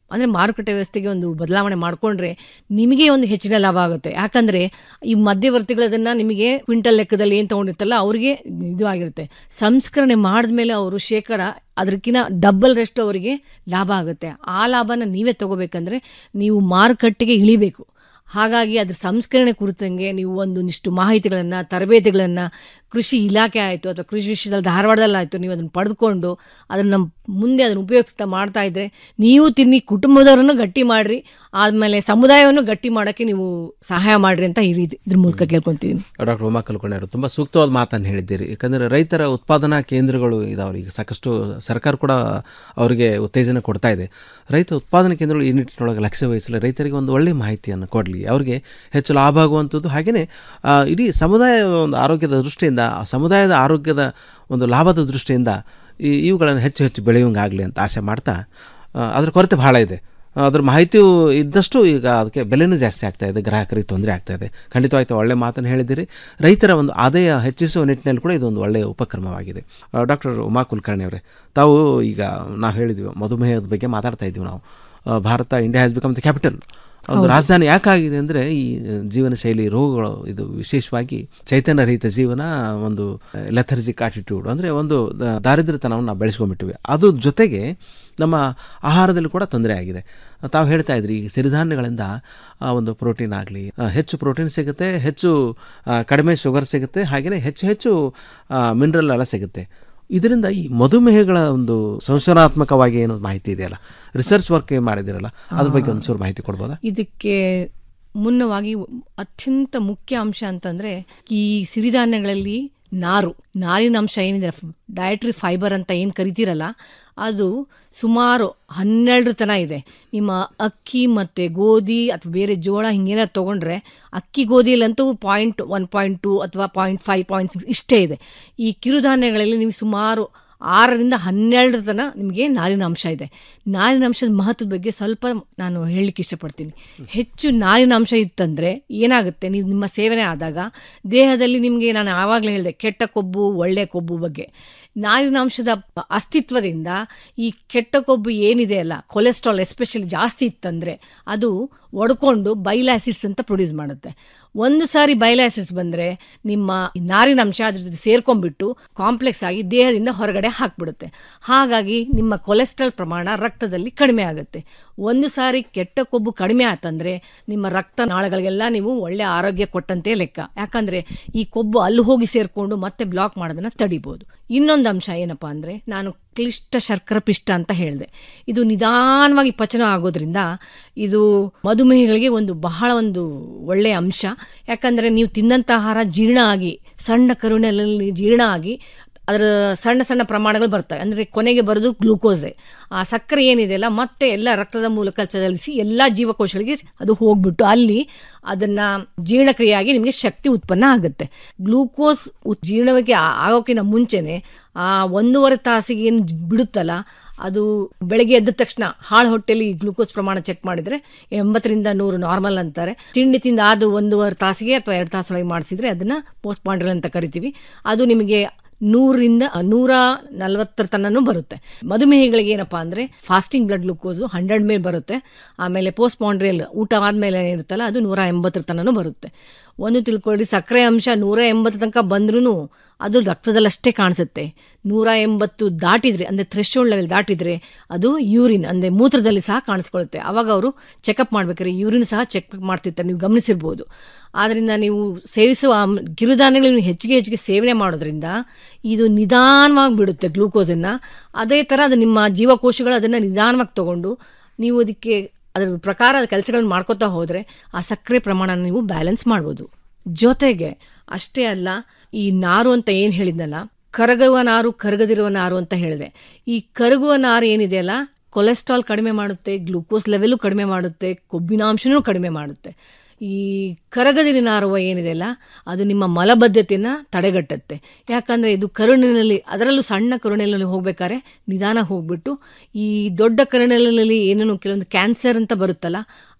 ಅಂದರೆ ಮಾರುಕಟ್ಟೆ ವ್ಯವಸ್ಥೆಗೆ ಒಂದು ಬದಲಾವಣೆ ಮಾಡಿಕೊಂಡ್ರೆ ನಿಮಗೆ ಒಂದು ಹೆಚ್ಚಿನ ಲಾಭ ಆಗುತ್ತೆ ಯಾಕಂದರೆ ಈ ಮಧ್ಯವರ್ತಿಗಳು ಅದನ್ನು ನಿಮಗೆ ಕ್ವಿಂಟಲ್ ಲೆಕ್ಕದಲ್ಲಿ ಏನು ತೊಗೊಂಡಿರ್ತಲ್ಲ ಅವರಿಗೆ ಇದು ಆಗಿರುತ್ತೆ ಸಂಸ್ಕರಣೆ ಮಾಡಿದ್ಮೇಲೆ ಅವರು ಶೇಕಡ ಅದಕ್ಕಿಂತ ಡಬ್ಬಲ್ ರಷ್ಟು ಅವರಿಗೆ ಲಾಭ ಆಗುತ್ತೆ ಆ ಲಾಭನ ನೀವೇ ತಗೋಬೇಕಂದ್ರೆ ನೀವು ಮಾರುಕಟ್ಟೆಗೆ ಇಳಿಬೇಕು ಹಾಗಾಗಿ ಅದ್ರ ಸಂಸ್ಕರಣೆ ಕುರಿತಂಗೆ ನೀವು ಒಂದೊಂದಿಷ್ಟು ಮಾಹಿತಿಗಳನ್ನು ತರಬೇತಿಗಳನ್ನು ಕೃಷಿ ಇಲಾಖೆ ಆಯಿತು ಅಥವಾ ಕೃಷಿ ವಿಷಯದಲ್ಲಿ ಧಾರವಾಡದಲ್ಲಿ ಆಯಿತು ನೀವು ಅದನ್ನು ಪಡೆದುಕೊಂಡು ಅದನ್ನು ಮುಂದೆ ಅದನ್ನು ಉಪಯೋಗಿಸ್ತಾ ಮಾಡ್ತಾ ಇದ್ರೆ ನೀವು ತಿನ್ನಿ ಕುಟುಂಬದವರನ್ನು ಗಟ್ಟಿ ಮಾಡಿರಿ ಆದಮೇಲೆ ಸಮುದಾಯವನ್ನು ಗಟ್ಟಿ ಮಾಡೋಕ್ಕೆ ನೀವು ಸಹಾಯ ಮಾಡಿರಿ ಅಂತ ಈ ರೀತಿ ಇದ್ರ ಮೂಲಕ ಕೇಳ್ಕೊತಿದ್ದೀನಿ ಡಾಕ್ಟರ್ ಉಮಾ ಕಲ್ಕೊಂಡರು ತುಂಬ ಸೂಕ್ತವಾದ ಮಾತನ್ನು ಹೇಳಿದ್ದೀರಿ ಯಾಕಂದರೆ ರೈತರ ಉತ್ಪಾದನಾ ಕೇಂದ್ರಗಳು ಇದಾವೆ ಈಗ ಸಾಕಷ್ಟು ಸರ್ಕಾರ ಕೂಡ ಅವರಿಗೆ ಉತ್ತೇಜನ ಕೊಡ್ತಾ ಇದೆ ರೈತ ಉತ್ಪಾದನಾ ಕೇಂದ್ರಗಳು ಈ ನಿಟ್ಟಿನೊಳಗೆ ಲಕ್ಷ್ಯ ವಹಿಸಲಿ ರೈತರಿಗೆ ಒಂದು ಒಳ್ಳೆಯ ಮಾಹಿತಿಯನ್ನು ಕೊಡಲಿ ಅವರಿಗೆ ಹೆಚ್ಚು ಲಾಭ ಆಗುವಂಥದ್ದು ಹಾಗೆಯೇ ಆ, ಇಡೀ ಸಮುದಾಯದ ಒಂದು ಆರೋಗ್ಯದ ದೃಷ್ಟಿಯಿಂದ ಆ ಸಮುದಾಯದ ಆರೋಗ್ಯದ ಒಂದು ಲಾಭದ ದೃಷ್ಟಿಯಿಂದ ಈ ಇವುಗಳನ್ನು ಹೆಚ್ಚು ಹೆಚ್ಚು ಬೆಳೆಯುವಂಗಾಗಲಿ ಅಂತ ಆಸೆ ಮಾಡ್ತಾ ಆ, ಅದ್ರ ಕೊರತೆ ಭಾಳ ಇದೆ ಅದ್ರ ಮಾಹಿತಿಯು ಇದ್ದಷ್ಟು ಈಗ ಅದಕ್ಕೆ ಬೆಲೆನೂ ಜಾಸ್ತಿ ಆಗ್ತಾ ಇದೆ ಗ್ರಾಹಕರಿಗೆ ತೊಂದರೆ ಆಗ್ತಾ ಇದೆ ಖಂಡಿತವಾಗ್ತೂ ಒಳ್ಳೆ ಮಾತನ್ನು ಹೇಳಿದ್ದೀರಿ ರೈತರ ಒಂದು ಆದಾಯ ಹೆಚ್ಚಿಸುವ ನಿಟ್ಟಿನಲ್ಲಿ ಕೂಡ ಇದೊಂದು ಒಳ್ಳೆಯ ಉಪಕ್ರಮವಾಗಿದೆ ಡಾಕ್ಟರ್ ಉಮಾ ಕುಲಕರ್ಣಿ ಅವರೇ ತಾವು ಈಗ ನಾವು ಹೇಳಿದ್ವಿ ಮಧುಮೇಹದ ಬಗ್ಗೆ ಮಾತಾಡ್ತಾ ಇದ್ದೀವಿ ನಾವು ಆ, Bharat India has become the capital ಒಂದು ಹೌದು. ರಾಜಧಾನಿ ಯಾಕಾಗಿದೆ ಅಂದರೆ ಈ ಜೀವನ ಶೈಲಿ ರೋಗಗಳು ಇದು ವಿಶೇಷವಾಗಿ ಚೈತನ್ಯ ರಹಿತ ಜೀವನ ಒಂದು ಲೆಥರ್ಜಿಕ್ ಆಟಿಟ್ಯೂಡ್ ಅಂದರೆ ಒಂದು ದ- ದಾರಿದ್ರ್ಯತನವನ್ನು ನಾವು ಬೆಳೆಸ್ಕೊಂಡ್ಬಿಟ್ಟಿವಿ ಅದು ಜೊತೆಗೆ ನಮ್ಮ ಆಹಾರದಲ್ಲಿ ಕೂಡ ತೊಂದರೆ ಆಗಿದೆ ತಾವು ಹೇಳ್ತಾ ಇದ್ರಿ ಈ ಸಿರಿಧಾನ್ಯಗಳಿಂದ ಆ, ಒಂದು ಪ್ರೋಟೀನ್ ಆಗಲಿ ಹೆಚ್ಚು ಪ್ರೋಟೀನ್ ಸಿಗುತ್ತೆ ಹೆಚ್ಚು ಆ, ಕಡಿಮೆ ಶುಗರ್ ಸಿಗುತ್ತೆ ಹಾಗೆಯೇ ಹೆಚ್ಚು ಹೆಚ್ಚು ಮಿನರಲ್ ಎಲ್ಲ ಸಿಗುತ್ತೆ ಇದರಿಂದ ಈ ಮಧುಮೇಹಗಳ ಒಂದು ಸಂಶೋಧನಾತ್ಮಕವಾಗಿ ಏನು ಮಾಹಿತಿ ಇದೆಯಲ್ಲ ರಿಸರ್ಚ್ ವರ್ಕ್ ಮಾಡಿದಿರಲ್ಲ ಅದ್ರ ಬಗ್ಗೆ ಒಂಚೂರು ಮಾಹಿತಿ ಕೊಡ್ಬೋದಾ ಇದಕ್ಕೆ ಮುನ್ನವಾಗಿ ಅತ್ಯಂತ ಮುಖ್ಯ ಅಂಶ ಅಂತಂದ್ರೆ ಈ ಸಿರಿಧಾನ್ಯಗಳಲ್ಲಿ ನಾರು ನಾರಿನ ಅಂಶ ಏನಿದೆ ಡಯಟ್ರಿ ಫೈಬರ್ ಅಂತ ಏನು ಕರಿತೀರಲ್ಲ ಅದು ಸುಮಾರು ಹನ್ನೆರಡು ತನ ಇದೆ ನಿಮ್ಮ ಅಕ್ಕಿ ಮತ್ತು ಗೋಧಿ ಅಥವಾ ಬೇರೆ ಜೋಳ ಹಿಂಗೇನಾದ್ರು ತೊಗೊಂಡ್ರೆ ಅಕ್ಕಿ ಗೋಧಿಯಲ್ಲಂತೂ ಪಾಯಿಂಟ್ ಒನ್ ಪಾಯಿಂಟ್ ಟು ಅಥವಾ ಪಾಯಿಂಟ್ ಫೈವ್ ಪಾಯಿಂಟ್ ಸಿಕ್ಸ್ ಇಷ್ಟೇ ಇದೆ ಈ ಕಿರುಧಾನ್ಯಗಳಲ್ಲಿ ನಿಮಗೆ ಸುಮಾರು ಆರರಿಂದ ಹನ್ನೆರಡರ ತನ ನಿಮಗೆ ನಾರಿನ ಅಂಶ ಇದೆ ನಾರಿನ ಅಂಶದ ಮಹತ್ವದ ಬಗ್ಗೆ ಸ್ವಲ್ಪ ನಾನು ಹೇಳಲಿಕ್ಕೆ ಇಷ್ಟಪಡ್ತೀನಿ ಹೆಚ್ಚು ನಾರಿನ ಅಂಶ ಇತ್ತಂದರೆ ಏನಾಗುತ್ತೆ ನೀವು ನಿಮ್ಮ ಸೇವನೆ ಆದಾಗ ದೇಹದಲ್ಲಿ ನಿಮಗೆ ನಾನು ಆವಾಗಲೇ ಹೇಳಿದೆ ಕೆಟ್ಟ ಕೊಬ್ಬು ಒಳ್ಳೆಯ ಕೊಬ್ಬು ಬಗ್ಗೆ ನಾರಿನ ಅಂಶದ ಅಸ್ತಿತ್ವದಿಂದ ಈ ಕೆಟ್ಟ ಕೊಬ್ಬು ಏನಿದೆ ಅಲ್ಲ ಕೊಲೆಸ್ಟ್ರಾಲ್ ಎಸ್ಪೆಷಲಿ ಜಾಸ್ತಿ ಇತ್ತಂದರೆ ಅದು ಒಡ್ಕೊಂಡು ಬೈಲ್ ಆಸಿಡ್ಸ್ ಅಂತ ಪ್ರೊಡ್ಯೂಸ್ ಮಾಡುತ್ತೆ ಒಂದು ಸಾರಿ ಬೈಲ್ ಆಸಿಡ್ಸ್ ಬಂದರೆ ನಿಮ್ಮ ಈ ನಾರಿನ ಅಂಶ ಅದ್ರ ಜೊತೆ ಸೇರ್ಕೊಂಡ್ಬಿಟ್ಟು ಕಾಂಪ್ಲೆಕ್ಸ್ ಆಗಿ ದೇಹದಿಂದ ಹೊರಗಡೆ ಹಾಕ್ಬಿಡುತ್ತೆ ಹಾಗಾಗಿ ನಿಮ್ಮ ಕೊಲೆಸ್ಟ್ರಾಲ್ ಪ್ರಮಾಣ ರಕ್ತದಲ್ಲಿ ಕಡಿಮೆ ಆಗುತ್ತೆ ಒಂದು ಸಾರಿ ಕೆಟ್ಟ ಕೊಬ್ಬು ಕಡಿಮೆ ಆತಂದ್ರೆ ನಿಮ್ಮ ರಕ್ತ ನಾಳಗಳಿಗೆಲ್ಲ ನೀವು ಒಳ್ಳೆ ಆರೋಗ್ಯ ಕೊಟ್ಟಂತೆ ಲೆಕ್ಕ ಯಾಕಂದ್ರೆ ಈ ಕೊಬ್ಬು ಅಲ್ಲಿ ಹೋಗಿ ಸೇರ್ಕೊಂಡು ಮತ್ತೆ ಬ್ಲಾಕ್ ಮಾಡೋದನ್ನ ತಡಿಬೋದು ಇನ್ನೊಂದು ಅಂಶ ಏನಪ್ಪಾ ಅಂದ್ರೆ ನಾನು ಕ್ಲಿಷ್ಟ ಶರ್ಕರ ಪಿಷ್ಟ ಅಂತ ಹೇಳಿದೆ ಇದು ನಿಧಾನವಾಗಿ ಪಚನ ಆಗೋದ್ರಿಂದ ಇದು ಮಧುಮೇಹಿಗಳಿಗೆ ಒಂದು ಬಹಳ ಒಂದು ಒಳ್ಳೆಯ ಅಂಶ ಯಾಕಂದರೆ ನೀವು ತಿನ್ನಂಥ ಆಹಾರ ಜೀರ್ಣ ಆಗಿ ಸಣ್ಣ ಕರುಣೆಯಲ್ಲಿ ಜೀರ್ಣ ಆಗಿ ಅದರ ಸಣ್ಣ ಸಣ್ಣ ಪ್ರಮಾಣಗಳು ಬರ್ತವೆ ಅಂದರೆ ಕೊನೆಗೆ ಬರೋದು ಗ್ಲೂಕೋಸೆ ಆ ಸಕ್ಕರೆ ಏನಿದೆಯಲ್ಲ ಮತ್ತೆ ಎಲ್ಲ ರಕ್ತದ ಮೂಲಕ ಚಲಿಸಿ ಎಲ್ಲ ಜೀವಕೋಶಗಳಿಗೆ ಅದು ಹೋಗ್ಬಿಟ್ಟು ಅಲ್ಲಿ ಅದನ್ನು ಜೀರ್ಣಕ್ರಿಯೆಯಾಗಿ ನಿಮಗೆ ಶಕ್ತಿ ಉತ್ಪನ್ನ ಆಗುತ್ತೆ ಗ್ಲೂಕೋಸ್ ಉತ್- ಜೀರ್ಣಕ್ಕೆ ಆ- ಆಗೋಕ್ಕಿಂತ ಮುಂಚೆನೆ ಆ ಒಂದೂವರೆ ತಾಸಿಗೆ ಏನು ಜ್- ಬಿಡುತ್ತಲ್ಲ ಅದು ಬೆಳಗ್ಗೆ ಎದ್ದ ತಕ್ಷಣ ಹಾಳು ಹೊಟ್ಟೆಲಿ ಗ್ಲೂಕೋಸ್ ಪ್ರಮಾಣ ಚೆಕ್ ಮಾಡಿದ್ರೆ ಎಂಬತ್ತರಿಂದ ನೂರು ನಾರ್ಮಲ್ ಅಂತಾರೆ ತಿಂಡಿ ತಿಂದ ಆದ ಒಂದೂವರೆ ತಾಸಿಗೆ ಅಥವಾ ಎರಡು ತಾಸೊಳಗೆ ಮಾಡಿಸಿದ್ರೆ ಅದನ್ನ ಪೋಸ್ಟ್ ಪಾಂಡ್ರಲ್ ಅಂತ ಕರಿತೀವಿ ಅದು ನಿಮಗೆ ನೂರಿಂದ ನೂರ ನಲವತ್ತರ ತನೂ ಬರುತ್ತೆ ಮಧುಮೇಹಿಗಳಿಗೆ ಏನಪ್ಪಾ ಅಂದ್ರೆ ಫಾಸ್ಟಿಂಗ್ ಬ್ಲಡ್ ಗ್ಲೂಕೋಸು ಹಂಡ್ರೆಡ್ ಮೇಲೆ ಬರುತ್ತೆ ಆಮೇಲೆ ಪೋಸ್ಟ್ ಪಾಂಡ್ರಿಯಲ್ ಊಟ ಆದ್ಮೇಲೆ ಏನಿರುತ್ತಲ್ಲ ಅದು ನೂರ ಎಂಬತ್ತರ ತನೂ ಬರುತ್ತೆ ಒಂದು ತಿಳ್ಕೊಳ್ಳಿ ಸಕ್ಕರೆ ಅಂಶ ನೂರ ಎಂಬತ್ತು ತನಕ ಬಂದ್ರೂ ಅದು ರಕ್ತದಲ್ಲಷ್ಟೇ ಕಾಣಿಸುತ್ತೆ ನೂರ ಎಂಬತ್ತು ದಾಟಿದ್ರೆ ಅಂದರೆ ಥ್ರೆಶೋಲ್ಡ್ ಲೆವೆಲ್ ದಾಟಿದ್ರೆ ಅದು ಯೂರಿನ್ ಅಂದರೆ ಮೂತ್ರದಲ್ಲಿ ಸಹ ಕಾಣಿಸ್ಕೊಳ್ಳುತ್ತೆ ಅವಾಗ ಅವರು ಚೆಕಪ್ ಮಾಡ್ಬೇಕಾದ್ರೆ ಯೂರಿನ್ ಸಹ ಚೆಕ್ ಮಾಡ್ತಿರ್ತಾರೆ ನೀವು ಗಮನಿಸಿರ್ಬೋದು ಆದ್ದರಿಂದ ನೀವು ಸೇವಿಸುವ ಆಮ್- ಕಿರುಧಾನ್ಯಗಳನ್ನು ಹೆಚ್ಚಿಗೆ ಹೆಚ್ಚಿಗೆ ಸೇವನೆ ಮಾಡೋದ್ರಿಂದ ಇದು ನಿಧಾನವಾಗಿ ಬಿಡುತ್ತೆ ಗ್ಲೂಕೋಸನ್ನು ಅದೇ ಥರ ಅದು ನಿಮ್ಮ ಜೀವಕೋಶಗಳು ಅದನ್ನು ನಿಧಾನವಾಗಿ ತಗೊಂಡು ನೀವು ಅದಕ್ಕೆ ಅದರ ಪ್ರಕಾರ ಕೆಲಸಗಳನ್ನು ಮಾಡ್ಕೋತಾ ಹೋದರೆ ಆ ಸಕ್ಕರೆ ಪ್ರಮಾಣ ನೀವು ಬ್ಯಾಲೆನ್ಸ್ ಮಾಡ್ಬೋದು ಜೊತೆಗೆ ಅಷ್ಟೇ ಅಲ್ಲ ಈ ನಾರು ಅಂತ ಏನು ಹೇಳಿದ್ನಲ್ಲ ಕರಗುವ ನಾರು ಕರಗದಿರುವ ನಾರು ಅಂತ ಹೇಳಿದೆ ಈ ಕರಗುವ ನಾರು ಏನಿದೆಯಲ್ಲ ಕೊಲೆಸ್ಟ್ರಾಲ್ ಕಡಿಮೆ ಮಾಡುತ್ತೆ ಗ್ಲೂಕೋಸ್ ಲೆವೆಲು ಕಡಿಮೆ ಮಾಡುತ್ತೆ ಕೊಬ್ಬಿನಾಂಶನೂ ಕಡಿಮೆ ಮಾಡುತ್ತೆ ಈ ಕರಗದಿರಿ ನಾರುವ ಏನಿದೆಯಲ್ಲ ಅದು ನಿಮ್ಮ ಮಲಬದ್ಧತೆಯನ್ನು ತಡೆಗಟ್ಟುತ್ತೆ ಯಾಕಂದರೆ ಇದು ಕರುಣಿನಲ್ಲಿ ಅದರಲ್ಲೂ ಸಣ್ಣ ಕರುಣಿನಲ್ಲಿ ಹೋಗ್ಬೇಕಾದ್ರೆ ನಿಧಾನ ಹೋಗ್ಬಿಟ್ಟು ಈ ದೊಡ್ಡ ಕರುಣಿನಲ್ಲಿ ಏನೇನು ಕೆಲವೊಂದು ಕ್ಯಾನ್ಸರ್ ಅಂತ ಬರುತ್ತಲ್ಲ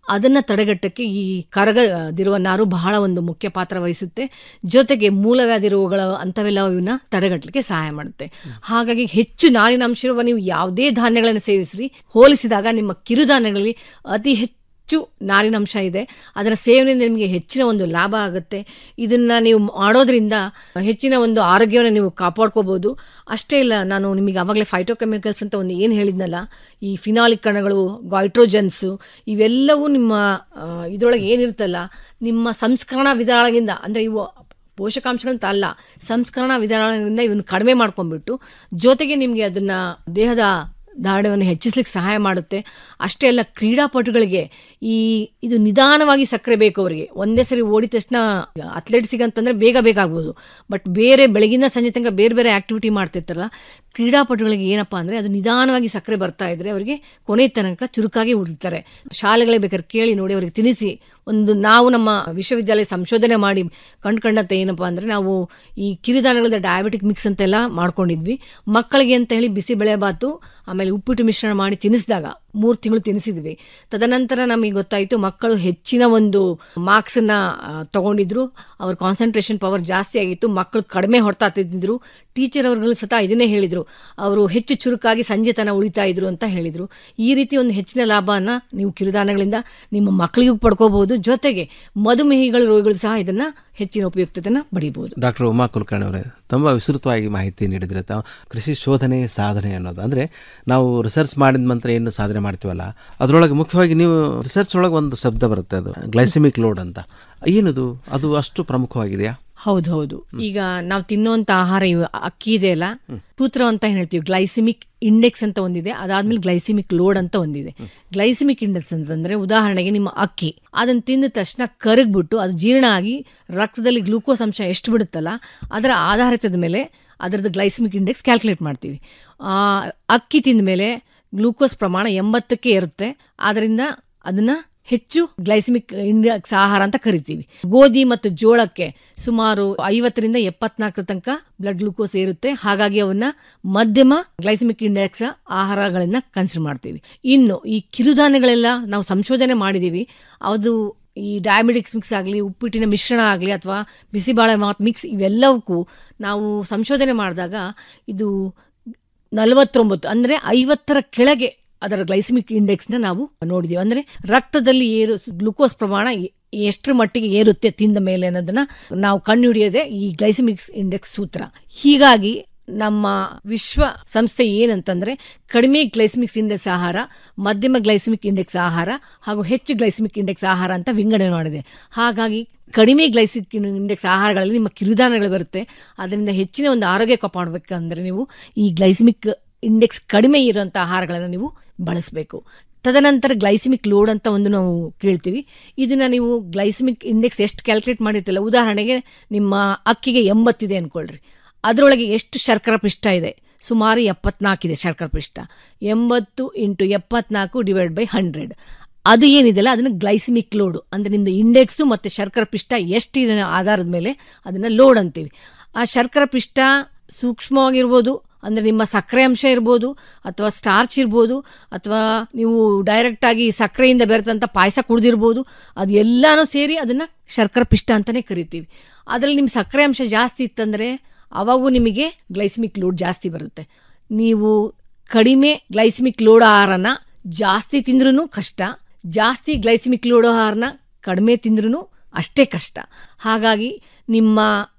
ಅದನ್ನ ತಡೆಗಟ್ಟಕ್ಕೆ ಈ ಕರಗದಿರುವ ನಾರು ಬಹಳ ಒಂದು ಮುಖ್ಯ ಪಾತ್ರ ವಹಿಸುತ್ತೆ ಜೊತೆಗೆ ಮೂಲವ್ಯಾಧಿ ರೋಗಗಳ ಅಂಥವೆಲ್ಲವನ್ನ ತಡೆಗಟ್ಟಲಿಕ್ಕೆ ಸಹಾಯ ಮಾಡುತ್ತೆ ಹಾಗಾಗಿ ಹೆಚ್ಚು ನಾರಿನಾಂಶ ಇರುವ ನೀವು ಯಾವುದೇ ಧಾನ್ಯಗಳನ್ನು ಸೇವಿಸ್ರಿ ಹೋಲಿಸಿದಾಗ ನಿಮ್ಮ ಕಿರುಧಾನ್ಯಗಳಲ್ಲಿ ಅತಿ ಹೆಚ್ಚು ನಾರಿನಂಶ ಇದೆ ಅದರ ಸೇವನೆಯಿಂದ ನಿಮಗೆ ಹೆಚ್ಚಿನ ಒಂದು ಲಾಭ ಆಗುತ್ತೆ ಇದನ್ನ ನೀವು ಮಾಡೋದ್ರಿಂದ ಹೆಚ್ಚಿನ ಒಂದು ಆರೋಗ್ಯವನ್ನು ನೀವು ಕಾಪಾಡ್ಕೋಬಹುದು ಅಷ್ಟೇ ಇಲ್ಲ ನಾನು ನಿಮಗೆ ಆವಾಗಲೇ ಫೈಟೋಕೆಮಿಕಲ್ಸ್ ಅಂತ ಒಂದು ಏನು ಹೇಳಿದ್ನಲ್ಲ ಈ ಫಿನಾಲಿಕ್ ಕಣಗಳು ಗಾಯ್ಟ್ರೋಜನ್ಸು ಇವೆಲ್ಲವೂ ನಿಮ್ಮ ಆ, ಇದ್ರೊಳಗೆ ಏನಿರುತ್ತಲ್ಲ ನಿಮ್ಮ ಸಂಸ್ಕರಣಾ ವಿಧಾನಗಳಿಂದ ಅಂದರೆ ಇವು ಪೋಷಕಾಂಶಗಳಂತ ಅಲ್ಲ ಸಂಸ್ಕರಣಾ ವಿಧಾನಗಳಿಂದ ಇವನ್ನ ಕಡಿಮೆ ಮಾಡ್ಕೊಂಡ್ಬಿಟ್ಟು ಜೊತೆಗೆ ನಿಮಗೆ ಅದನ್ನ ದೇಹದ ದಾಢ್ಯವನ್ನು ಹೆಚ್ಚಿಸ್ಲಿಕ್ಕೆ ಸಹಾಯ ಮಾಡುತ್ತೆ ಅಷ್ಟೇ ಅಲ್ಲ ಕ್ರೀಡಾಪಟುಗಳಿಗೆ ಈ ಇದು ನಿಧಾನವಾಗಿ ಸಕ್ಕರೆ ಬೇಕು ಅವರಿಗೆ ಒಂದೇ ಸರಿ ಓಡಿದ ತಕ್ಷಣ ಅಥ್ಲೆಟ್ಸಿಗೆ ಅಂತಂದ್ರೆ ಬೇಗ ಬೇಕಾಗ್ಬೋದು ಬಟ್ ಬೇರೆ ಬೆಳಗಿನ ಸಂಜೆ ತನಕ ಬೇರೆ ಬೇರೆ ಆಕ್ಟಿವಿಟಿ ಮಾಡ್ತಿರ್ತಾರಲ್ಲ ಕ್ರೀಡಾಪಟುಗಳಿಗೆ ಏನಪ್ಪಾ ಅಂದ್ರೆ ಅದು ನಿಧಾನವಾಗಿ ಸಕ್ಕರೆ ಬರ್ತಾ ಇದ್ರೆ ಅವರಿಗೆ ಕೊನೆ ತನಕ ಚುರುಕಾಗಿ ಉಳಿತಾರೆ ಶಾಲೆಗಳೇ ಬೇಕಾದ್ರೆ ಕೇಳಿ ನೋಡಿ ಅವರಿಗೆ ತಿನಿಸಿ ಒಂದು ನಾವು ನಮ್ಮ ವಿಶ್ವವಿದ್ಯಾಲಯ ಸಂಶೋಧನೆ ಮಾಡಿ ಕಂಡ್ಕೊಂಡಂತೆ ಏನಪ್ಪಾ ಅಂದ್ರೆ ನಾವು ಈ ಕಿರುಧಾನ್ಯಗಳದ ಡಯಾಬಿಟಿಕ್ ಮಿಕ್ಸ್ ಅಂತೆಲ್ಲ ಮಾಡ್ಕೊಂಡಿದ್ವಿ ಮಕ್ಕಳಿಗೆ ಅಂತ ಹೇಳಿ ಬಿಸಿ ಬೆಳೆಬಾತು ಆಮೇಲೆ ಉಪ್ಪಿಟ್ಟು ಮಿಶ್ರಣ ಮಾಡಿ ತಿನ್ನಿಸಿದಾಗ ಮೂರು ತಿಂಗಳು ತಿನ್ನಿಸಿದ್ವಿ ತದನಂತರ ನಮಗೆ ಗೊತ್ತಾಯಿತು ಮಕ್ಕಳು ಹೆಚ್ಚಿನ ಒಂದು ಮಾರ್ಕ್ಸನ್ನ ತಗೊಂಡಿದ್ರು ಅವ್ರ ಕಾನ್ಸಂಟ್ರೇಷನ್ ಪವರ್ ಜಾಸ್ತಿ ಆಗಿತ್ತು ಮಕ್ಕಳು ಕಡಿಮೆ ಹೊಡ್ತಾ ತಿಂದಿದ್ರು ಟೀಚರ್ ಅವ್ರುಗಳು ಸತ ಇದನ್ನೇ ಹೇಳಿದ್ರು ಅವರು ಹೆಚ್ಚು ಚುರುಕಾಗಿ ಸಂಜೆ ತನ ಉಳಿತಾ ಇದ್ರು ಅಂತ ಹೇಳಿದ್ರು ಈ ರೀತಿ ಒಂದು ಹೆಚ್ಚಿನ ಲಾಭನ ನೀವು ಕಿರುಧಾನ್ಯಗಳಿಂದ ನಿಮ್ಮ ಮಕ್ಕಳಿಗೂ ಪಡ್ಕೋಬಹುದು ಜೊತೆಗೆ ಮಧುಮೇಹಿಗಳ ರೋಗಿಗಳು ಸಹ ಇದನ್ನ ಹೆಚ್ಚಿನ ಉಪಯುಕ್ತತೆನ ಪಡಿಬಹುದು ಡಾಕ್ಟರ್ ಉಮಾ ಕುಲಕರ್ಣಿ ಅವರೇ ತುಂಬ ವಿಸ್ತೃತವಾಗಿ ಮಾಹಿತಿ ನೀಡಿದ್ರೆ ತಾವು ಕೃಷಿ ಶೋಧನೆ ಸಾಧನೆ ಅನ್ನೋದು ಅಂದರೆ ನಾವು ರಿಸರ್ಚ್ ಮಾಡಿದ ನಂತರ ಏನು ಸಾಧನೆ ಮಾಡ್ತೀವಲ್ಲ ಅದರೊಳಗೆ ಮುಖ್ಯವಾಗಿ ನೀವು ರಿಸರ್ಚ್ ಒಳಗೆ ಒಂದು ಶಬ್ದ ಬರುತ್ತೆ ಅದು ಗ್ಲೈಸೆಮಿಕ್ ಲೋಡ್ ಅಂತ ಏನದು ಅದು ಅಷ್ಟು ಪ್ರಮುಖವಾಗಿದೆಯಾ ಹೌದು ಹೌದು ಈಗ ನಾವು ತಿನ್ನುವಂತ ಆಹಾರ ಇವು ಅಕ್ಕಿ ಇದೆ ಅಲ್ಲ ಸೂತ್ರ ಅಂತ ಏನ್ ಹೇಳ್ತೀವಿ ಗ್ಲೈಸಿಮಿಕ್ ಇಂಡೆಕ್ಸ್ ಅಂತ ಒಂದಿದೆ ಅದಾದ್ಮೇಲೆ ಗ್ಲೈಸಿಮಿಕ್ ಲೋಡ್ ಅಂತ ಒಂದಿದೆ ಗ್ಲೈಸಿಮಿಕ್ ಇಂಡೆಕ್ಸ್ ಅಂತಂದ್ರೆ ಉದಾಹರಣೆಗೆ ನಿಮ್ಮ ಅಕ್ಕಿ ಅದನ್ನ ತಿಂದ ತಕ್ಷಣ ಕರಗ್ಬಿಟ್ಟು ಅದು ಜೀರ್ಣ ಆಗಿ ರಕ್ತದಲ್ಲಿ ಗ್ಲೂಕೋಸ್ ಅಂಶ ಎಷ್ಟು ಬಿಡುತ್ತಲ್ಲ ಅದರ ಆಧಾರಿತದ ಮೇಲೆ ಅದರದ್ದು ಗ್ಲೈಸಿಮಿಕ್ ಇಂಡೆಕ್ಸ್ ಕ್ಯಾಲ್ಕುಲೇಟ್ ಮಾಡ್ತೀವಿ ಆ, ಅಕ್ಕಿ ತಿಂದ ಮೇಲೆ ಗ್ಲೂಕೋಸ್ ಪ್ರಮಾಣ ಎಂಬತ್ತಕ್ಕೆ ಇರುತ್ತೆ ಆದ್ರಿಂದ ಅದನ್ನ ಹೆಚ್ಚು ಗ್ಲೈಸಿಮಿಕ್ ಇಂಡೆಕ್ಸ್ ಆಹಾರ ಅಂತ ಕರಿತೀವಿ ಗೋಧಿ ಮತ್ತು ಜೋಳಕ್ಕೆ ಸುಮಾರು ಐವತ್ತರಿಂದ ಎಪ್ಪತ್ನಾಲ್ಕರ ತನಕ ಬ್ಲಡ್ ಗ್ಲೂಕೋಸ್ ಇರುತ್ತೆ ಹಾಗಾಗಿ ಅವನ್ನ ಮಧ್ಯಮ ಗ್ಲೈಸಿಮಿಕ್ ಇಂಡೆಕ್ಸ್ ಆಹಾರಗಳನ್ನ ಕನ್ಸಿಡರ್ ಮಾಡ್ತೀವಿ ಇನ್ನು ಈ ಕಿರುಧಾನ್ಯಗಳೆಲ್ಲ ನಾವು ಸಂಶೋಧನೆ ಮಾಡಿದೀವಿ ಅದು ಈ ಡಯಾಬಿಟಿಕ್ಸ್ ಮಿಕ್ಸ್ ಆಗಲಿ ಉಪ್ಪಿಟ್ಟಿನ ಮಿಶ್ರಣ ಆಗಲಿ ಅಥವಾ ಬಿಸಿಬಾಳೆ ಮಾತ್ ಮಿಕ್ಸ್ ಇವೆಲ್ಲವಕ್ಕೂ ನಾವು ಸಂಶೋಧನೆ ಮಾಡಿದಾಗ ಇದು ನಲವತ್ತೊಂಬತ್ತು ಅಂದ್ರೆ ಐವತ್ತರ ಕೆಳಗೆ ಅದರ ಗ್ಲೈಸಿಮಿಕ್ ಇಂಡೆಕ್ಸ್ನ ನಾವು ನೋಡಿದೀವಿ ಅಂದ್ರೆ ರಕ್ತದಲ್ಲಿ ಏರು ಗ್ಲುಕೋಸ್ ಪ್ರಮಾಣ ಎ- ಎಷ್ಟರ ಮಟ್ಟಿಗೆ ಏರುತ್ತೆ ತಿಂದ ಮೇಲೆ ಅನ್ನೋದನ್ನ ನಾವು ಕಂಡುಹಿಡಿಯೋದೇ ಈ ಗ್ಲೈಸಿಮಿಕ್ಸ್ ಇಂಡೆಕ್ಸ್ ಸೂತ್ರ ಹೀಗಾಗಿ ನಮ್ಮ ವಿಶ್ವ ಸಂಸ್ಥೆ ಏನಂತಂದ್ರೆ ಕಡಿಮೆ ಗ್ಲೈಸಿಮಿಕ್ಸ್ ಇಂಡೆಕ್ಸ್ ಆಹಾರ ಮಧ್ಯಮ ಗ್ಲೈಸಿಮಿಕ್ ಇಂಡೆಕ್ಸ್ ಆಹಾರ ಹಾಗೂ ಹೆಚ್ಚು ಗ್ಲೈಸಿಮಿಕ್ ಇಂಡೆಕ್ಸ್ ಆಹಾರ ಅಂತ ವಿಂಗಡಣೆ ಮಾಡಿದೆ ಹಾಗಾಗಿ ಕಡಿಮೆ ಗ್ಲೈಸಿಕ್ ಇಂಡೆಕ್ಸ್ ಆಹಾರಗಳಲ್ಲಿ ನಿಮ್ಮ ಕಿರುಧಾನ್ಯಗಳು ಬರುತ್ತೆ ಅದರಿಂದ ಹೆಚ್ಚಿನ ಒಂದು ಆರೋಗ್ಯ ಕಾಪಾಡಬೇಕಂದ್ರೆ ನೀವು ಈ ಗ್ಲೈಸಿಮಿಕ್ ಇಂಡೆಕ್ಸ್ ಕಡಿಮೆ ಇರುವಂಥ ಆಹಾರಗಳನ್ನು ನೀವು ಬಳಸಬೇಕು ತದನಂತರ ಗ್ಲೈಸಿಮಿಕ್ ಲೋಡ್ ಅಂತ ಒಂದು ನಾವು ಕೇಳ್ತೀವಿ ಇದನ್ನ ನೀವು ಗ್ಲೈಸಿಮಿಕ್ ಇಂಡೆಕ್ಸ್ ಎಷ್ಟು ಕ್ಯಾಲ್ಕುಲೇಟ್ ಮಾಡಿರ್ತಿಲ್ಲ ಉದಾಹರಣೆಗೆ ನಿಮ್ಮ ಅಕ್ಕಿಗೆ ಎಂಬತ್ತಿದೆ ಅನ್ಕೊಳ್ರಿ ಅದರೊಳಗೆ ಎಷ್ಟು ಶರ್ಕರ ಪಿಷ್ಟ ಇದೆ ಸುಮಾರು ಎಪ್ಪತ್ನಾಲ್ಕಿದೆ ಶರ್ಕರ ಪಿಷ್ಟ ಎಂಬತ್ತು ಇಂಟು ಎಪ್ಪತ್ನಾಲ್ಕು ಡಿವೈಡ್ ಬೈ ಹಂಡ್ರೆಡ್ ಅದು ಏನಿದೆಯಲ್ಲ ಅದನ್ನ ಗ್ಲೈಸಿಮಿಕ್ ಲೋಡ್ ಅಂದ್ರೆ ನಿಮ್ದು ಇಂಡೆಕ್ಸು ಮತ್ತೆ ಶರ್ಕರ ಪಿಷ್ಟ ಎಷ್ಟಿದೆ ಆಧಾರದ ಮೇಲೆ ಅದನ್ನ ಲೋಡ್ ಅಂತೀವಿ ಆ ಶರ್ಕರ ಪಿಷ್ಟ ಸೂಕ್ಷ್ಮವಾಗಿರ್ಬೋದು ಅಂದ್ರೆ ನಿಮ್ಮ ಸಕ್ಕರೆ ಅಂಶ ಇರ್ಬೋದು ಅಥವಾ ಸ್ಟಾರ್ಚ್ ಇರ್ಬೋದು ಅಥವಾ ನೀವು ಡೈರೆಕ್ಟ್ ಆಗಿ ಸಕ್ಕರೆಯಿಂದ ಬೆರೆತಂತ ಪಾಯಸ ಕುಡ್ದಿರ್ಬೋದು ಅದು ಎಲ್ಲಾನು ಸೇರಿ ಅದನ್ನ ಶರ್ಕರ ಪಿಷ್ಟ ಅಂತಾನೆ ಕರಿತೀವಿ ಅದರಲ್ಲಿ ನಿಮ್ಮ ಸಕ್ಕರೆ ಅಂಶ ಜಾಸ್ತಿ ಇತ್ತಂದ್ರೆ ಅವಾಗೂ ನಿಮಗೆ ಗ್ಲೈಸಿಮಿಕ್ ಲೋಡ್ ಜಾಸ್ತಿ ಬರುತ್ತೆ ನೀವು ಕಡಿಮೆ ಗ್ಲೈಸಿಮಿಕ್ ಲೋಡ್ ಆಹಾರನ ಜಾಸ್ತಿ ತಿಂದ್ರೂ ಕಷ್ಟ ಜಾಸ್ತಿ ಗ್ಲೈಸಿಮಿಕ್ ಲೋಡ್ ಆಹಾರನ ಕಡಿಮೆ ತಿಂದ್ರೂ ಅಷ್ಟೇ ಕಷ್ಟ ಹಾಗಾಗಿ ನಿಮ್ಮ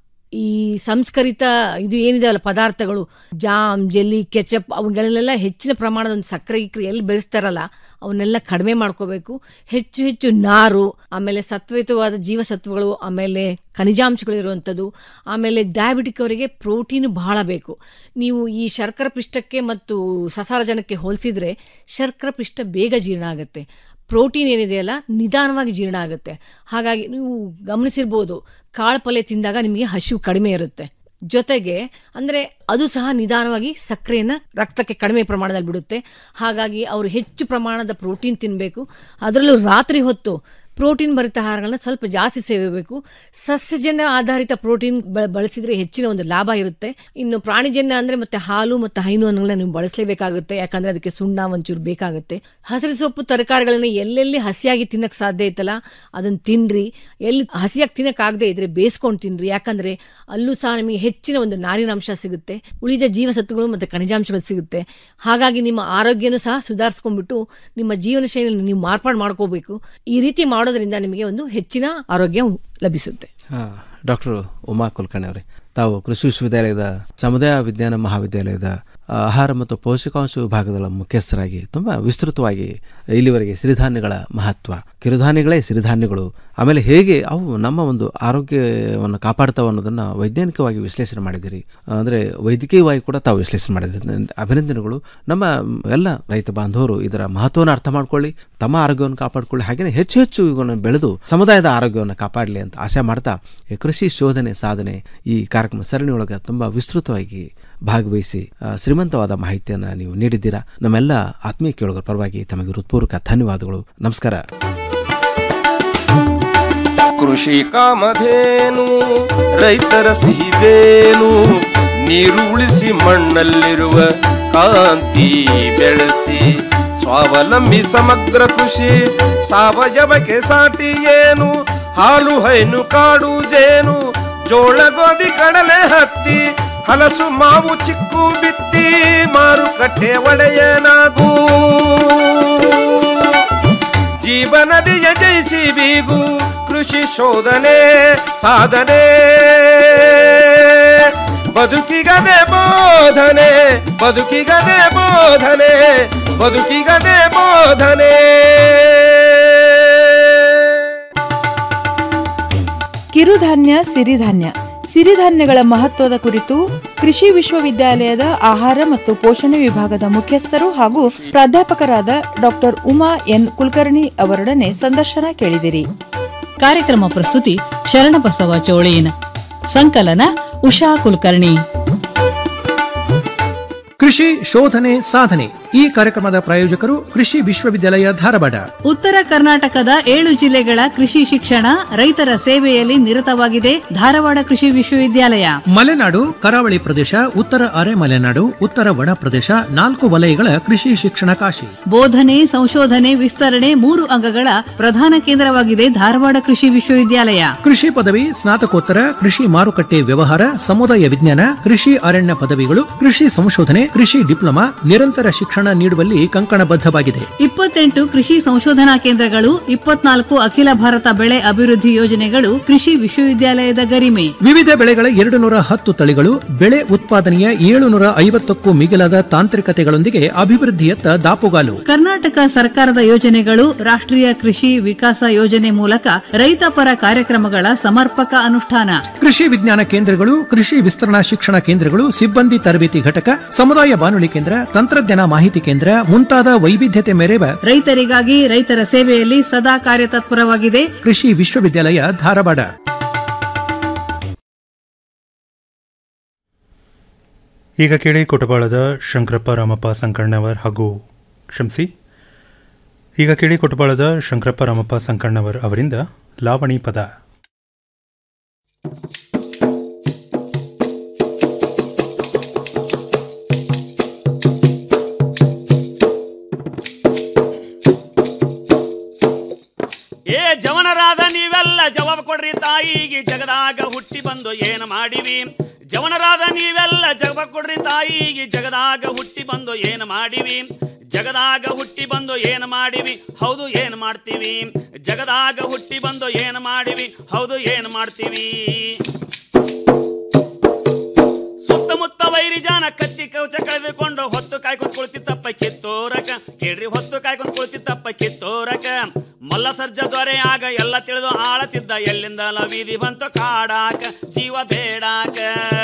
ಈ ಸಂಸ್ಕರಿತ ಇದು ಏನಿದೆ ಅಲ್ಲ ಪದಾರ್ಥಗಳು ಜಾಮ್ ಜೆಲ್ಲಿ ಕೆಚಪ್ ಅವುಗಳನ್ನೆಲ್ಲ ಹೆಚ್ಚಿನ ಪ್ರಮಾಣದ ಒಂದು ಸಕ್ಕರೆ ಗಿಕ್ರೆ ಎಲ್ಲಿ ಬೆಳೆಸ್ತಾರಲ್ಲ ಅವನ್ನೆಲ್ಲ ಕಡಿಮೆ ಮಾಡ್ಕೋಬೇಕು ಹೆಚ್ಚು ಹೆಚ್ಚು ನಾರು ಆಮೇಲೆ ಸತ್ವಯುತವಾದ ಜೀವಸತ್ವಗಳು ಆಮೇಲೆ ಖನಿಜಾಂಶಗಳು ಇರುವಂಥದ್ದು ಆಮೇಲೆ ಡಯಾಬಿಟಿಕ್ ಅವರಿಗೆ ಪ್ರೋಟೀನ್ ಬಹಳ ಬೇಕು ನೀವು ಈ ಶರ್ಕರ ಪಿಷ್ಟಕ್ಕೆ ಮತ್ತು ಸಸಾರಜನಕ್ಕೆ ಹೋಲಿಸಿದ್ರೆ ಶರ್ಕರ ಪಿಷ್ಟ ಬೇಗ ಜೀರ್ಣ ಆಗುತ್ತೆ ಪ್ರೋಟೀನ್ ಏನಿದೆಯಲ್ಲ ನಿಧಾನವಾಗಿ ಜೀರ್ಣ ಆಗುತ್ತೆ ಹಾಗಾಗಿ ನೀವು ಗಮನಿಸಿರ್ಬೋದು ಕಾಳು ಪಲ್ಯ ತಿಂದಾಗ ನಿಮಗೆ ಹಸಿವು ಕಡಿಮೆ ಇರುತ್ತೆ ಜೊತೆಗೆ ಅಂದ್ರೆ ಅದು ಸಹ ನಿಧಾನವಾಗಿ ಸಕ್ಕರೆಯನ್ನ ರಕ್ತಕ್ಕೆ ಕಡಿಮೆ ಪ್ರಮಾಣದಲ್ಲಿ ಬಿಡುತ್ತೆ ಹಾಗಾಗಿ ಅವರು ಹೆಚ್ಚು ಪ್ರಮಾಣದ ಪ್ರೋಟೀನ್ ತಿನ್ನಬೇಕು ಅದರಲ್ಲೂ ರಾತ್ರಿ ಹೊತ್ತು ಪ್ರೋಟೀನ್ ಭರಿತ ಆಹಾರಗಳನ್ನ ಸ್ವಲ್ಪ ಜಾಸ್ತಿ ಸೇವಿಸಬೇಕು ಸಸ್ಯಜನ್ಯ ಆಧಾರಿತ ಪ್ರೋಟೀನ್ ಬ- ಬಳಸಿದ್ರೆ ಹೆಚ್ಚಿನ ಒಂದು ಲಾಭ ಇರುತ್ತೆ ಇನ್ನು ಪ್ರಾಣಿಜನ್ಯ ಅಂದ್ರೆ ಮತ್ತೆ ಹಾಲು ಮತ್ತು ಹೈನು ಅನ್ನಗಳನ್ನ ನೀವು ಬಳಸಲೇಬೇಕಾಗುತ್ತೆ ಯಾಕಂದ್ರೆ ಅದಕ್ಕೆ ಸುಣ್ಣ ಒಂಚೂರು ಬೇಕಾಗುತ್ತೆ ಹಸಿರು ಸೊಪ್ಪು ತರಕಾರಿಗಳನ್ನ ಎಲ್ಲೆಲ್ಲಿ ಹಸಿಯಾಗಿ ತಿನ್ನಕ್ ಸಾಧ್ಯ ಐತಲ್ಲ ಅದನ್ನ ತಿನ್ರಿ ಎಲ್ಲಿ ಹಸಿಯಾಗಿ ತಿನ್ನಕ್ ಆಗದೆ ಇದ್ರೆ ಬೇಯಿಸ್ಕೊಂಡು ತಿನ್ರಿ ಯಾಕಂದ್ರೆ ಅಲ್ಲೂ ಸಹ ನಿಮಗೆ ಹೆಚ್ಚಿನ ಒಂದು ನಾರಿನಾಂಶ ಸಿಗುತ್ತೆ ಉಳಿದ ಜೀವಸತ್ವಗಳು ಮತ್ತು ಖನಿಜಾಂಶಗಳು ಸಿಗುತ್ತೆ ಹಾಗಾಗಿ ನಿಮ್ಮ ಆರೋಗ್ಯನೂ ಸಹ ಸುಧಾರಿಸ್ಕೊಂಡ್ಬಿಟ್ಟು ನಿಮ್ಮ ಜೀವನ ಶೈಲಿಯನ್ನು ನೀವು ಮಾರ್ಪಾಡು ಮಾಡ್ಕೋಬೇಕು ಈ ರೀತಿ ಮಾಡೋದ್ರಿಂದ ನಿಮಗೆ ಒಂದು ಹೆಚ್ಚಿನ ಆರೋಗ್ಯ ಲಭಿಸುತ್ತೆ ಹಾಂ ಡಾಕ್ಟರ್ ಉಮಾ ಕುಲಕರ್ಣಿ ಅವರೇ ತಾವು ಕೃಷಿ ವಿಶ್ವವಿದ್ಯಾಲಯದ ಸಮುದಾಯ ವಿಜ್ಞಾನ ಮಹಾವಿದ್ಯಾಲಯದ ಆ, ಆಹಾರ ಮತ್ತು ಪೋಷಕಾಂಶ ವಿಭಾಗದ ಮುಖ್ಯಸ್ಥರಾಗಿ ತುಂಬ ವಿಸ್ತೃತವಾಗಿ ಇಲ್ಲಿವರೆಗೆ ಸಿರಿಧಾನ್ಯಗಳ ಮಹತ್ವ ಕಿರುಧಾನ್ಯಗಳೇ ಸಿರಿಧಾನ್ಯಗಳು ಆಮೇಲೆ ಹೇಗೆ ಅವು ನಮ್ಮ ಒಂದು ಆರೋಗ್ಯವನ್ನು ಕಾಪಾಡ್ತಾವೆ ಅನ್ನೋದನ್ನು ವೈಜ್ಞಾನಿಕವಾಗಿ ವಿಶ್ಲೇಷಣೆ ಮಾಡಿದ್ದೀರಿ ಅಂದರೆ ವೈದ್ಯಕೀಯವಾಗಿ ಕೂಡ ತಾವು ವಿಶ್ಲೇಷಣೆ ಮಾಡಿದ್ದೀರಿ ಅಭಿನಂದನೆಗಳು ನಮ್ಮ ಎಲ್ಲ ರೈತ ಬಾಂಧವರು ಇದರ ಮಹತ್ವವನ್ನು ಅರ್ಥ ಮಾಡ್ಕೊಳ್ಳಿ ತಮ್ಮ ಆರೋಗ್ಯವನ್ನು ಕಾಪಾಡಿಕೊಳ್ಳಿ ಹಾಗೆಯೇ ಹೆಚ್ಚು ಹೆಚ್ಚು ಇವುಗಳನ್ನು ಬೆಳೆದು ಸಮುದಾಯದ ಆರೋಗ್ಯವನ್ನು ಕಾಪಾಡಲಿ ಅಂತ ಆಶೆ ಮಾಡ್ತಾ ಈ ಕೃಷಿ ಶೋಧನೆ ಸಾಧನೆ ಈ ಕಾರ್ಯಕ್ರಮ ಸರಣಿಯೊಳಗೆ ತುಂಬ ವಿಸ್ತೃತವಾಗಿ ಭಾಗವಹಿಸಿ ಆ, ಶ್ರೀಮಂತವಾದ ಮಾಹಿತಿಯನ್ನು ನೀವು ನೀಡಿದ್ದೀರಾ ನಮ್ಮೆಲ್ಲ ಆತ್ಮೀಯ ಕೇಳುಗರ ಪರವಾಗಿ ತಮಗೆ ಹೃತ್ಪೂರ್ವಕ ಧನ್ಯವಾದಗಳು ನಮಸ್ಕಾರ ಕೃಷಿ ಕಾಮಧೇನು ರೈತರ ಸಿಹಿದೇನು ನೀರು ಉಳಿಸಿ ಮಣ್ಣಲ್ಲಿರುವ ಕಾಂತಿ ಬೆಳೆಸಿ ಸ್ವಾವಲಂಬಿ ಸಮಗ್ರ ಕೃಷಿ ಸಾವಯವಕ್ಕೆ ಸಾಟಿ ಏನು ಹಾಲು ಹೈನು ಕಾಡು ಜೇನು ಜೋಳ ಗೋಧಿ ಕಡಲೆ ಹತ್ತಿ ಹಲಸು ಮಾವು ಚಿಕ್ಕು ಬಿತ್ತಿ ಮಾರುಕಟ್ಟೆ ಒಡೆಯನಾಗೂ ಜೀವನದಿಯ ಜಯಿಸಿ ಬೀಗು ಕೃಷಿ ಶೋಧನೆ ಸಾಧನೆ ಬದುಕಿಗದೆ ಬೋಧನೆ ಬದುಕಿಗದೆ ಬೋಧನೆ ಬದುಕಿಗದೆ ಬೋಧನೆ ಕಿರುಧಾನ್ಯ ಸಿರಿಧಾನ್ಯ ಸಿರಿಧಾನ್ಯಗಳ ಮಹತ್ವದ ಕುರಿತು ಕೃಷಿ ವಿಶ್ವವಿದ್ಯಾಲಯದ ಆಹಾರ ಮತ್ತು ಪೋಷಣೆ ವಿಭಾಗದ ಮುಖ್ಯಸ್ಥರು ಹಾಗೂ ಪ್ರಾಧ್ಯಾಪಕರಾದ ಡಾಕ್ಟರ್ ಉಮಾ ಎನ್ ಕುಲಕರ್ಣಿ ಅವರೊಡನೆ ಸಂದರ್ಶನ ಕೇಳಿದಿರಿ ಕಾರ್ಯಕ್ರಮ ಪ್ರಸ್ತುತಿ ಶರಣಬಸವ ಚೋಳೇನ್ ಸಂಕಲನ ಉಷಾ ಕುಲಕರ್ಣಿ ಕೃಷಿ ಶೋಧನೆ ಸಾಧನೆ ಈ ಕಾರ್ಯಕ್ರಮದ ಪ್ರಾಯೋಜಕರು ಕೃಷಿ ವಿಶ್ವವಿದ್ಯಾಲಯ ಧಾರವಾಡ ಉತ್ತರ ಕರ್ನಾಟಕದ ಏಳು ಜಿಲ್ಲೆಗಳ ಕೃಷಿ ಶಿಕ್ಷಣ ರೈತರ ಸೇವೆಯಲ್ಲಿ ನಿರತವಾಗಿದೆ ಧಾರವಾಡ ಕೃಷಿ ವಿಶ್ವವಿದ್ಯಾಲಯ ಮಲೆನಾಡು ಕರಾವಳಿ ಪ್ರದೇಶ ಉತ್ತರ ಅರೆ ಮಲೆನಾಡು ಉತ್ತರ ಒಣ ಪ್ರದೇಶ ನಾಲ್ಕು ವಲಯಗಳ ಕೃಷಿ ಶಿಕ್ಷಣ ಕಾಶಿ ಬೋಧನೆ ಸಂಶೋಧನೆ ವಿಸ್ತರಣೆ ಮೂರು ಅಂಗಗಳ ಪ್ರಧಾನ ಕೇಂದ್ರವಾಗಿದೆ ಧಾರವಾಡ ಕೃಷಿ ವಿಶ್ವವಿದ್ಯಾಲಯ ಕೃಷಿ ಪದವಿ ಸ್ನಾತಕೋತ್ತರ ಕೃಷಿ ಮಾರುಕಟ್ಟೆ ವ್ಯವಹಾರ ಸಮುದಾಯ ವಿಜ್ಞಾನ ಕೃಷಿ ಅರಣ್ಯ ಪದವಿಗಳು ಕೃಷಿ ಸಂಶೋಧನೆ ಕೃಷಿ ಡಿಪ್ಲೊಮಾ ನಿರಂತರ ಶಿಕ್ಷಣ ನೀಡುವಲ್ಲಿ ಕಂಕಣಬದ್ಧವಾಗಿದೆ ಇಪ್ಪತ್ತೆಂಟು ಕೃಷಿ ಸಂಶೋಧನಾ ಕೇಂದ್ರಗಳು ಇಪ್ಪತ್ನಾಲ್ಕು ಅಖಿಲ ಭಾರತ ಬೆಳೆ ಅಭಿವೃದ್ಧಿ ಯೋಜನೆಗಳು ಕೃಷಿ ವಿಶ್ವವಿದ್ಯಾಲಯದ ಗರಿಮೆ ವಿವಿಧ ಬೆಳೆಗಳ ಎರಡು ನೂರ ಹತ್ತು ತಳಿಗಳು ಬೆಳೆ ಉತ್ಪಾದನೆಯ ಏಳುನೂರ ಐವತ್ತಕ್ಕೂ ಮಿಗಿಲಾದ ತಾಂತ್ರಿಕತೆಗಳೊಂದಿಗೆ ಅಭಿವೃದ್ಧಿಯತ್ತ ದಾಪುಗಾಲು ಕರ್ನಾಟಕ ಸರ್ಕಾರದ ಯೋಜನೆಗಳು ರಾಷ್ಟ್ರೀಯ ಕೃಷಿ ವಿಕಾಸ ಯೋಜನೆ ಮೂಲಕ ರೈತಪರ ಕಾರ್ಯಕ್ರಮಗಳ ಸಮರ್ಪಕ ಅನುಷ್ಠಾನ ಕೃಷಿ ವಿಜ್ಞಾನ ಕೇಂದ್ರಗಳು ಕೃಷಿ ವಿಸ್ತರಣಾ ಶಿಕ್ಷಣ ಕೇಂದ್ರಗಳು ಸಿಬ್ಬಂದಿ ತರಬೇತಿ ಘಟಕ ಸಮುದಾಯ ಬಾನುಲಿ ಕೇಂದ್ರ ತಂತ್ರಜ್ಞಾನ ಮಾಹಿತಿ ಕೇಂದ್ರ ಮುಂತಾದ ವೈವಿಧ್ಯತೆ ಮೆರೆವ ರೈತರಿಗಾಗಿ ರೈತರ ಸೇವೆಯಲ್ಲಿ ಸದಾ ಕಾರ್ಯತತ್ಪರವಾಗಿದೆ ಕೃಷಿ ವಿಶ್ವವಿದ್ಯಾಲಯ ಧಾರವಾಡ ಈಗ ಕೇಳಿ ಕೊಟಪಾಳದ ಶಂಕರಪ್ಪ ರಾಮಪ್ಪ ಸಂಕಣ್ಣವರ್ ಹಾಗೂ ಕ್ಷಮಿಸಿ ಈಗ ಕೇಳಿ ಕೊಟಪಾಳದ ಶಂಕರಪ್ಪ ರಾಮಪ್ಪ ಸಂಕಣ್ಣವರ್ ಅವರಿಂದ ಲಾವಣಿ ಪದ ಏ ಜವನರಾದ ನೀವೆಲ್ಲ ಜವಾಬ್ ಕೊಡ್ರಿ ತಾಯಿಗೆ ಜಗದಾಗ ಹುಟ್ಟಿ ಬಂದು ಏನು ಮಾಡಿವಿ ಜವನರಾದ ನೀವೆಲ್ಲ ಜವಾಬ್ ಕೊಡ್ರಿ ತಾಯಿಗೆ ಜಗದಾಗ ಹುಟ್ಟಿ ಬಂದು ಏನು ಮಾಡಿವಿ ಜಗದಾಗ ಹುಟ್ಟಿ ಬಂದು ಏನು ಮಾಡಿವಿ ಹೌದು ಏನು ಮಾಡ್ತೀವಿ ಜಗದಾಗ ಹುಟ್ಟಿ ಬಂದು ಏನು ಮಾಡಿವಿ ಹೌದು ಏನು ಮಾಡ್ತೀವಿ ಸುತ್ತಮುತ್ತ ವೈರಿ ಜಾನ ಕತ್ತಿ ಕವಚ ಕಳೆದುಕೊಂಡು ಹೊತ್ತು ಕಾಯ್ಕೊಂಡು ಕುಳಿತಿತ್ತಪ್ಪ ಕಿತ್ತೋರಕ ಕೇಳ್ರಿ ಹೊತ್ತು ಕಾಯ್ಕೊಂಡು ಕುಳಿತಿತ್ತಪ್ಪ ಕಿತ್ತೋರಕ ಮಲ್ಲ ಸರ್ಜ ದೊರೆ ಆಗ ಎಲ್ಲ ತಿಳಿದು ಆಳತಿದ್ದ ಎಲ್ಲಿಂದಲ ವೀಧಿ ಬಂತು ಕಾಡಾಕ ಜೀವ ಬೇಡಾಕ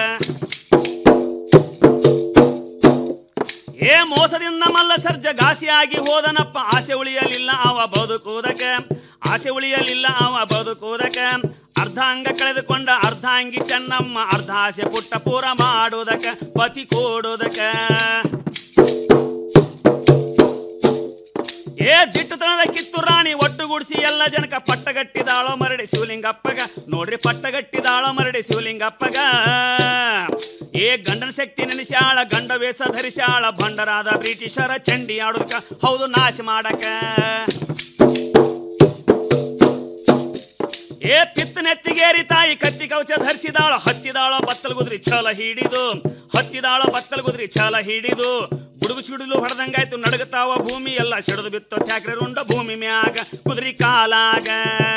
ಏ ಮೋಸದಿಂದ ಮಲ್ಲ ಸರ್ಜ ಘಾಸಿಯಾಗಿ ಹೋದನಪ್ಪ ಆಸೆ ಉಳಿಯಲಿಲ್ಲ ಅವ ಬದುಕುವುದಕ ಆಸೆ ಉಳಿಯಲಿಲ್ಲ ಅವ ಬದುಕುವುದಕ ಅರ್ಧ ಅಂಗ ಕಳೆದುಕೊಂಡ ಅರ್ಧಾಂಗಿ ಚೆನ್ನಮ್ಮ ಅರ್ಧ ಆಸೆ ಪುಟ್ಟ ಪೂರ ಮಾಡುವುದಕ ಪತಿ ಕೊಡುವುದಕ ಏ ದಿಟ್ಟತನದ ಕಿತ್ತು ರಾಣಿ ಒಟ್ಟುಗೂಡಿಸಿ ಎಲ್ಲ ಜನಕ ಪಟ್ಟಗಟ್ಟಿದಾಳೋ ಮರಡಿ ಶಿವಲಿಂಗಪ್ಪಗ ನೋಡ್ರಿ ಪಟ್ಟಗಟ್ಟಿದಾಳೋ ಮರಡಿ ಶಿವಲಿಂಗಪ್ಪಗ ಏ ಗಂಡನ ಶಕ್ತಿ ನೆನೆಸ್ಯಾಳ ಗಂಡ ವೇಷ ಧರಿಸ್ಯಾಳ ಭಂಡರಾದ ಬ್ರಿಟಿಷರ ಚಂಡಿ ಆಡುದಕ ಹೌದು ನಾಶ ಮಾಡಕ ಏ ಪಿತ್ತ ನೆತ್ತಿಗೇರಿ ತಾಯಿ ಕತ್ತಿ ಕವಚ ಧರಿಸಿದಾಳ ಹತ್ತಿದಾಳ ಬತ್ತಲ ಗುದ್ರಿ ಛಲ ಹಿಡಿದು ಹತ್ತಿದಾಳ ಬತ್ತಲ ಗುದ್ರಿ ಛಲ ಹಿಡಿದು ಗುಡುಗು ಸಿಡಿಲು ಹೊಡೆದಂಗಾಯ್ತು ನಡಗತಾವ ಭೂಮಿ ಎಲ್ಲ ಸಿಡಿದು ಬಿತ್ತು ತ್ಯಾಕ್ರೆ ರುಂಡ ಭೂಮಿ ಮ್ಯಾಗ ಕುದ್ರಿ ಕಾಲಾಗ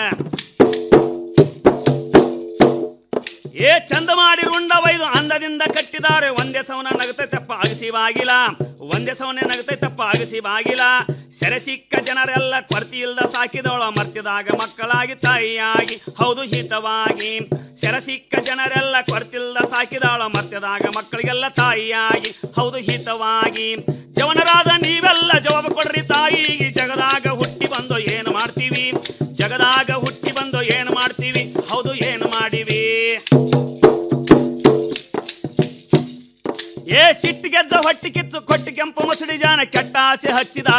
ಏ ಚಂದ ಮಾಡಿ ರುಂಡ ವೈದು ಅಂದದಿಂದ ಕಟ್ಟಿದ್ದಾರೆ ಒಂದೇ ಸವನ ನಗತೈತಪ್ಪ ಅಗಸಿ ಬಾಗಿಲ ಒಂದೇ ಸವನೆ ನಗತೈತಪ್ಪ ಅಗಸಿ ಬಾಗಿಲ ಸೆರೆ ಸಿಕ್ಕ ಜನರೆಲ್ಲ ಕೊರತಿ ಇಲ್ದ ಸಾಕಿದವಳ ಮರ್ತಿದಾಗ ಮಕ್ಕಳಾಗಿ ತಾಯಿಯಾಗಿ ಹೌದು ಹಿತವಾಗಿ ಸೆರೆ ಸಿಕ್ಕ ಜನರೆಲ್ಲ ಕೊರತಿಲ್ದ ಸಾಕಿದವಳ ಮರ್ತಿದಾಗ ಮಕ್ಕಳಿಗೆಲ್ಲ ತಾಯಿಯಾಗಿ ಹೌದು ಹಿತವಾಗಿ ಜವನರಾದ ನೀವೆಲ್ಲ ಜವಾಬ ಕೊಡ್ರಿ ತಾಯಿಗೆ ಜಗದಾಗ ಹುಟ್ಟಿ ಬಂದು ಏನು ಮಾಡ್ತೀವಿ ಜಗದಾಗ ಹುಟ್ಟಿ ಬಂದು ಏನು ಮಾಡ್ತೀವಿ ಹೌದು ಏನು ಮಾಡಿವಿ ಏ ಸಿಟ್ಟು ಗೆದ್ದ ಹೊಟ್ಟಿ ಕಿತ್ತು ಕೊಟ್ಟಿ ಕೆಂಪು ಮಸಡಿ ಜಾನ ಕೆಟ್ಟ ಆಸೆ ಹಚ್ಚಿದ